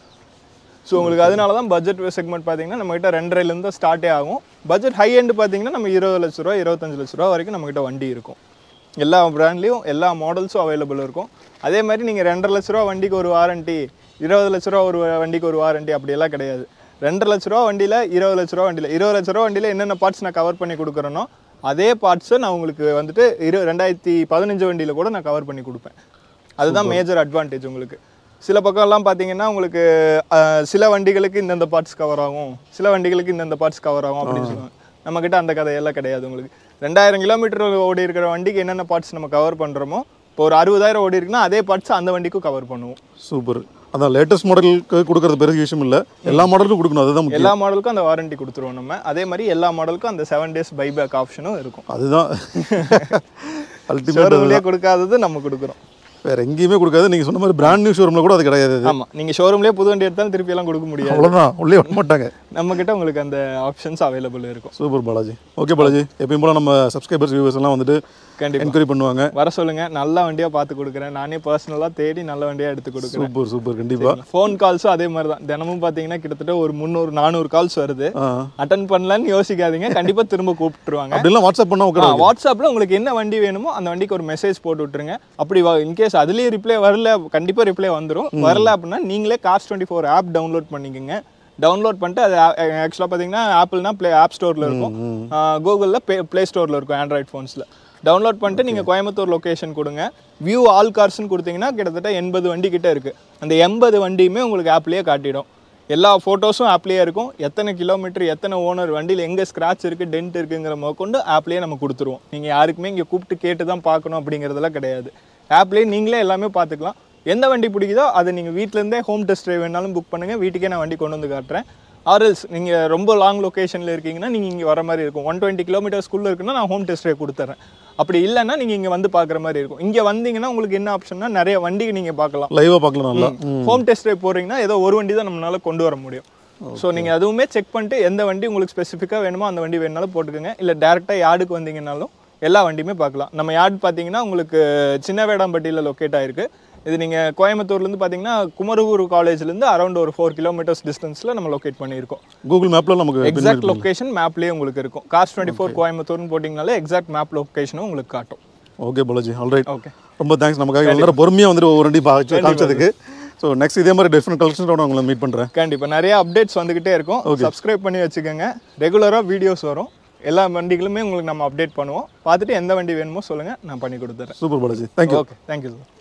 ஸோ உங்களுக்கு அதனால தான் பட்ஜெட் செக்மெண்ட் பார்த்தீங்கன்னா நம்மகிட்ட ரெண்டரைலேருந்து ஸ்டார்ட்டே ஆகும் பட்ஜெட் ஹை எண்டு பார்த்தீங்கன்னா நம்ம இருபது லட்ச ரூபா இருபத்தஞ்சு லட்ச ரூபா வரைக்கும் நம்மகிட்ட வண்டி இருக்கும் எல்லா பிராண்ட்லேயும் எல்லா மாடல்ஸும் அவைலபிள் இருக்கும் அதே மாதிரி நீங்கள் ரெண்டரை லட்ச ரூபா வண்டிக்கு ஒரு வாரண்டி இருபது லட்ச ரூபா ஒரு வண்டிக்கு ஒரு வாரண்டி அப்படியெல்லாம் கிடையாது ரெண்டரை லட்ச ரூபா வண்டியில் இருபது லட்ச ரூபா வண்டியில் இருபது லட்ச ரூபா வண்டியில் என்னென்ன பார்ட்ஸ் நான் கவர் பண்ணி கொடுக்குறேனோ அதே பார்ட்ஸை நான் உங்களுக்கு வந்துட்டு இரு ரெண்டாயிரத்தி பதினஞ்சு வண்டியில் கூட நான் கவர் பண்ணி கொடுப்பேன் அதுதான் மேஜர் அட்வான்டேஜ் உங்களுக்கு சில பக்கம்லாம் பார்த்தீங்கன்னா உங்களுக்கு அஹ், சில வண்டிகளுக்கு இந்தந்த பார்ட்ஸ் கவர் ஆகும் சில வண்டிகளுக்கு இந்தந்த பார்ட்ஸ் கவர் ஆகும் அப்படின்னு சொல்லுவாங்க நம்மக்கிட்ட அந்த கதையெல்லாம் கிடையாது உங்களுக்கு ரெண்டாயிரம் கிலோமீட்டர் ஓடி இருக்கிற வண்டிக்கு என்னென்ன பார்ட்ஸ் நம்ம கவர் பண்ணுறோமோ இப்போ ஒரு அறுபதாயிரம் ஓடி இருக்குன்னா அதே பார்ட்ஸ் அந்த வண்டிக்கும் கவர் பண்ணுவோம் சூப்பர் அதான் லேட்டஸ்ட் மாடலுக்கு கொடுக்கறது பெரிய விஷயம் இல்லை எல்லா மாடலுக்கும் கொடுக்கணும் அதுதான் முக்கியம் எல்லா மாடலுக்கும் அந்த வாரண்டி கொடுத்துருவோம் நம்ம அதே மாதிரி எல்லா மாடலுக்கும் அந்த செவன் டேஸ் பைபேக் ஆப்ஷனும் இருக்கும் அதுதான் அல்டிமேட் ஷோரூம்லேயே கொடுக்காதது நம்ம கொடுக்குறோம் வேற எங்கேயுமே கொடுக்காது நீங்க சொன்ன மாதிரி பிராண்ட் நியூ ஷோரூம்ல கூட அது கிடையாது அது. ஆமாம் நீங்கள் ஷோரூம்லேயே புது வண்டி எடுத்தாலும் திருப்பி எல்லாம் கொடுக்க முடியாது அவ்வளவுதான் உள்ளே வர மாட்டாங்க நம்ம கிட்ட உங்களுக்கு அந்த ஆப்ஷன்ஸ் அவைலபிள் இருக்கும் சூப்பர் பாலாஜி ஓகே பாலாஜி எப்பயும் போல நம்ம சப்ஸ்கிரைபர்ஸ் வியூவர்ஸ் எல்லாம் வந்துட்டு கண்டிப்பா என்கொயரி பண்ணுவாங்க வர சொல்லுங்க நல்ல வண்டியா பார்த்து கொடுக்குறேன் நானே பர்சனலாக தேடி நல்ல வண்டியா எடுத்து கொடுக்குறேன் சூப்பர் சூப்பர் கண்டிப்பா ஃபோன் கால்ஸும் அதே மாதிரி தான் தினமும் பார்த்தீங்கன்னா கிட்டத்தட்ட ஒரு முந்நூறு நானூறு கால்ஸ் வருது ஆ. அட்டன் பண்ணலன்னு யோசிக்காதீங்க கண்டிப்பா திரும்ப கூப்பிட்டுருவாங்க அப்படிலாம் வாட்ஸ்அப் பண்ணா ஓகே ஆ, வாட்ஸ்அப்ல உங்களுக்கு என்ன வண்டி வேணுமோ அந்த வண்டிக்கு ஒரு மெசேஜ் போட்டு விட்டுருங்க அப்படி இன்கேஸ் அதுலயே ரிப்ளை வரல கண்டிப்பா ரிப்ளை வந்துரும் வரல அப்படின்னா நீங்களே காஸ்ட் டுவெண்ட்டி ஃபோர் ஆப் டவுன்லோட் பண்ணிக்கோங்க டவுன்லோட் பண்ணிட்டு அது ஆக்சுவலாக பார்த்தீங்கன்னா ஆப்பிள்னா ப்ளே ஆப் ஸ்டோரில் இருக்கும் கூகுளில் ப்ளே ப்ளே ஸ்டோரில் இருக்கும் ஆண்ட்ராய்ட் ஃபோன்ஸில் டவுன்லோட் பண்ணிட்டு நீங்கள் கோயம்புத்தூர் லொகேஷன் கொடுங்க வியூ ஆல் கார்ஸ்னு கொடுத்தீங்கன்னா கிட்டத்தட்ட எண்பது வண்டி கிட்ட இருக்குது அந்த எண்பது வண்டியுமே உங்களுக்கு ஆப்லேயே காட்டிடும் எல்லா ஃபோட்டோஸும் ஆப்லேயே இருக்கும் எத்தனை கிலோமீட்டர் எத்தனை ஓனர் வண்டியில் எங்கே ஸ்க்ராட்ச் இருக்குது டென்ட் இருக்குங்கிற கொண்டு ஆப்லேயே நம்ம கொடுத்துருவோம் நீங்கள் யாருக்குமே இங்கே கூப்பிட்டு கேட்டு தான் பார்க்கணும் அப்படிங்கிறதெல்லாம் கிடையாது ஆப்லேயே நீங்களே எல்லாமே பார்த்துக்கலாம் எந்த வண்டி பிடிக்குதோ அதை நீங்கள் வீட்டிலேருந்தே ஹோம் டெஸ்ட் ட்ரைவ் வேணாலும் புக் பண்ணுங்கள் வீட்டுக்கே நான் வண்டி கொண்டு வந்து காட்டுறேன் ஆர்எல்ஸ் நீங்கள் ரொம்ப லாங் லொக்கேஷனில் இருக்கீங்கன்னா நீங்கள் இங்கே வர மாதிரி இருக்கும் ஒன் டுவெண்ட்டி கிலோமீட்டர்ஸ்க்குள்ளே இருக்குன்னா நான் ஹோம் டெஸ்ட் ட்ரைவ் கொடுத்துறேன் அப்படி இல்லைன்னா நீங்கள் இங்கே வந்து பார்க்குற மாதிரி இருக்கும் இங்கே வந்தீங்கன்னா உங்களுக்கு என்ன ஆப்ஷன்னா நிறைய வண்டிக்கு நீங்கள் பார்க்கலாம் லைவா பார்க்கலாம் நல்லா ஹோம் டெஸ்ட் ட்ரைவ் போறீங்கன்னா ஏதோ ஒரு வண்டி தான் நம்மளால கொண்டு வர முடியும் ஸோ நீங்கள் அதுவுமே செக் பண்ணிட்டு எந்த வண்டி உங்களுக்கு ஸ்பெசிஃபிக்காக வேணுமோ அந்த வண்டி வேணாலும் போட்டுக்கோங்க இல்லை டேரெக்டாக யார்டுக்கு வந்தீங்கனாலும் எல்லா வண்டியுமே பார்க்கலாம் நம்ம யார்டு பார்த்தீங்கன்னா உங்களுக்கு சின்ன வேடாம்பட்டியில் லொக்கேட் ஆயிருக்கு இது நீங்கள் கோயம்புத்தூர்லேருந்து பார்த்தீங்கன்னா குமரகுரு காலேஜ்லேருந்து அரௌண்ட் ஒரு ஃபோர் கிலோமீட்டர்ஸ் டிஸ்டன்ஸில் நம்ம லொக்கேட் பண்ணியிருக்கோம் கூகுள் மேப்ல நமக்கு எக்ஸாக்ட் லொக்கேஷன் மேப்லேயே உங்களுக்கு இருக்கும் காஸ்ட் டுவெண்ட்டி ஃபோர் கோயம்புத்தூர்னு போட்டிங்கனாலே எக்ஸாக்ட் மேப் லொக்கேஷனும் உங்களுக்கு காட்டும் ஓகே பாலாஜி ஆல்ரைட் ஓகே ரொம்ப தேங்க்ஸ் நமக்காக இவ்வளவு நேரம் பொறுமையா வந்துட்டு ஒவ்வொரு வண்டி பார்த்து காமிச்சதுக்கு ஸோ நெக்ஸ்ட் இதே மாதிரி டிஃப்ரெண்ட் கலெக்ஷனோட உங்களை மீட் பண்றேன் கண்டிப்பா நிறைய அப்டேட்ஸ் வந்துகிட்டே இருக்கும் சப்ஸ்கிரைப் பண்ணி வச்சுக்கோங்க ரெகுலரா வீடியோஸ் வரும் எல்லா வண்டிகளுமே உங்களுக்கு நம்ம அப்டேட் பண்ணுவோம் பார்த்துட்டு எந்த வண்டி வேணுமோ சொல்லுங்க நான் பண்ணி கொடுத்துறேன் super Balaji thank you okay thank you sir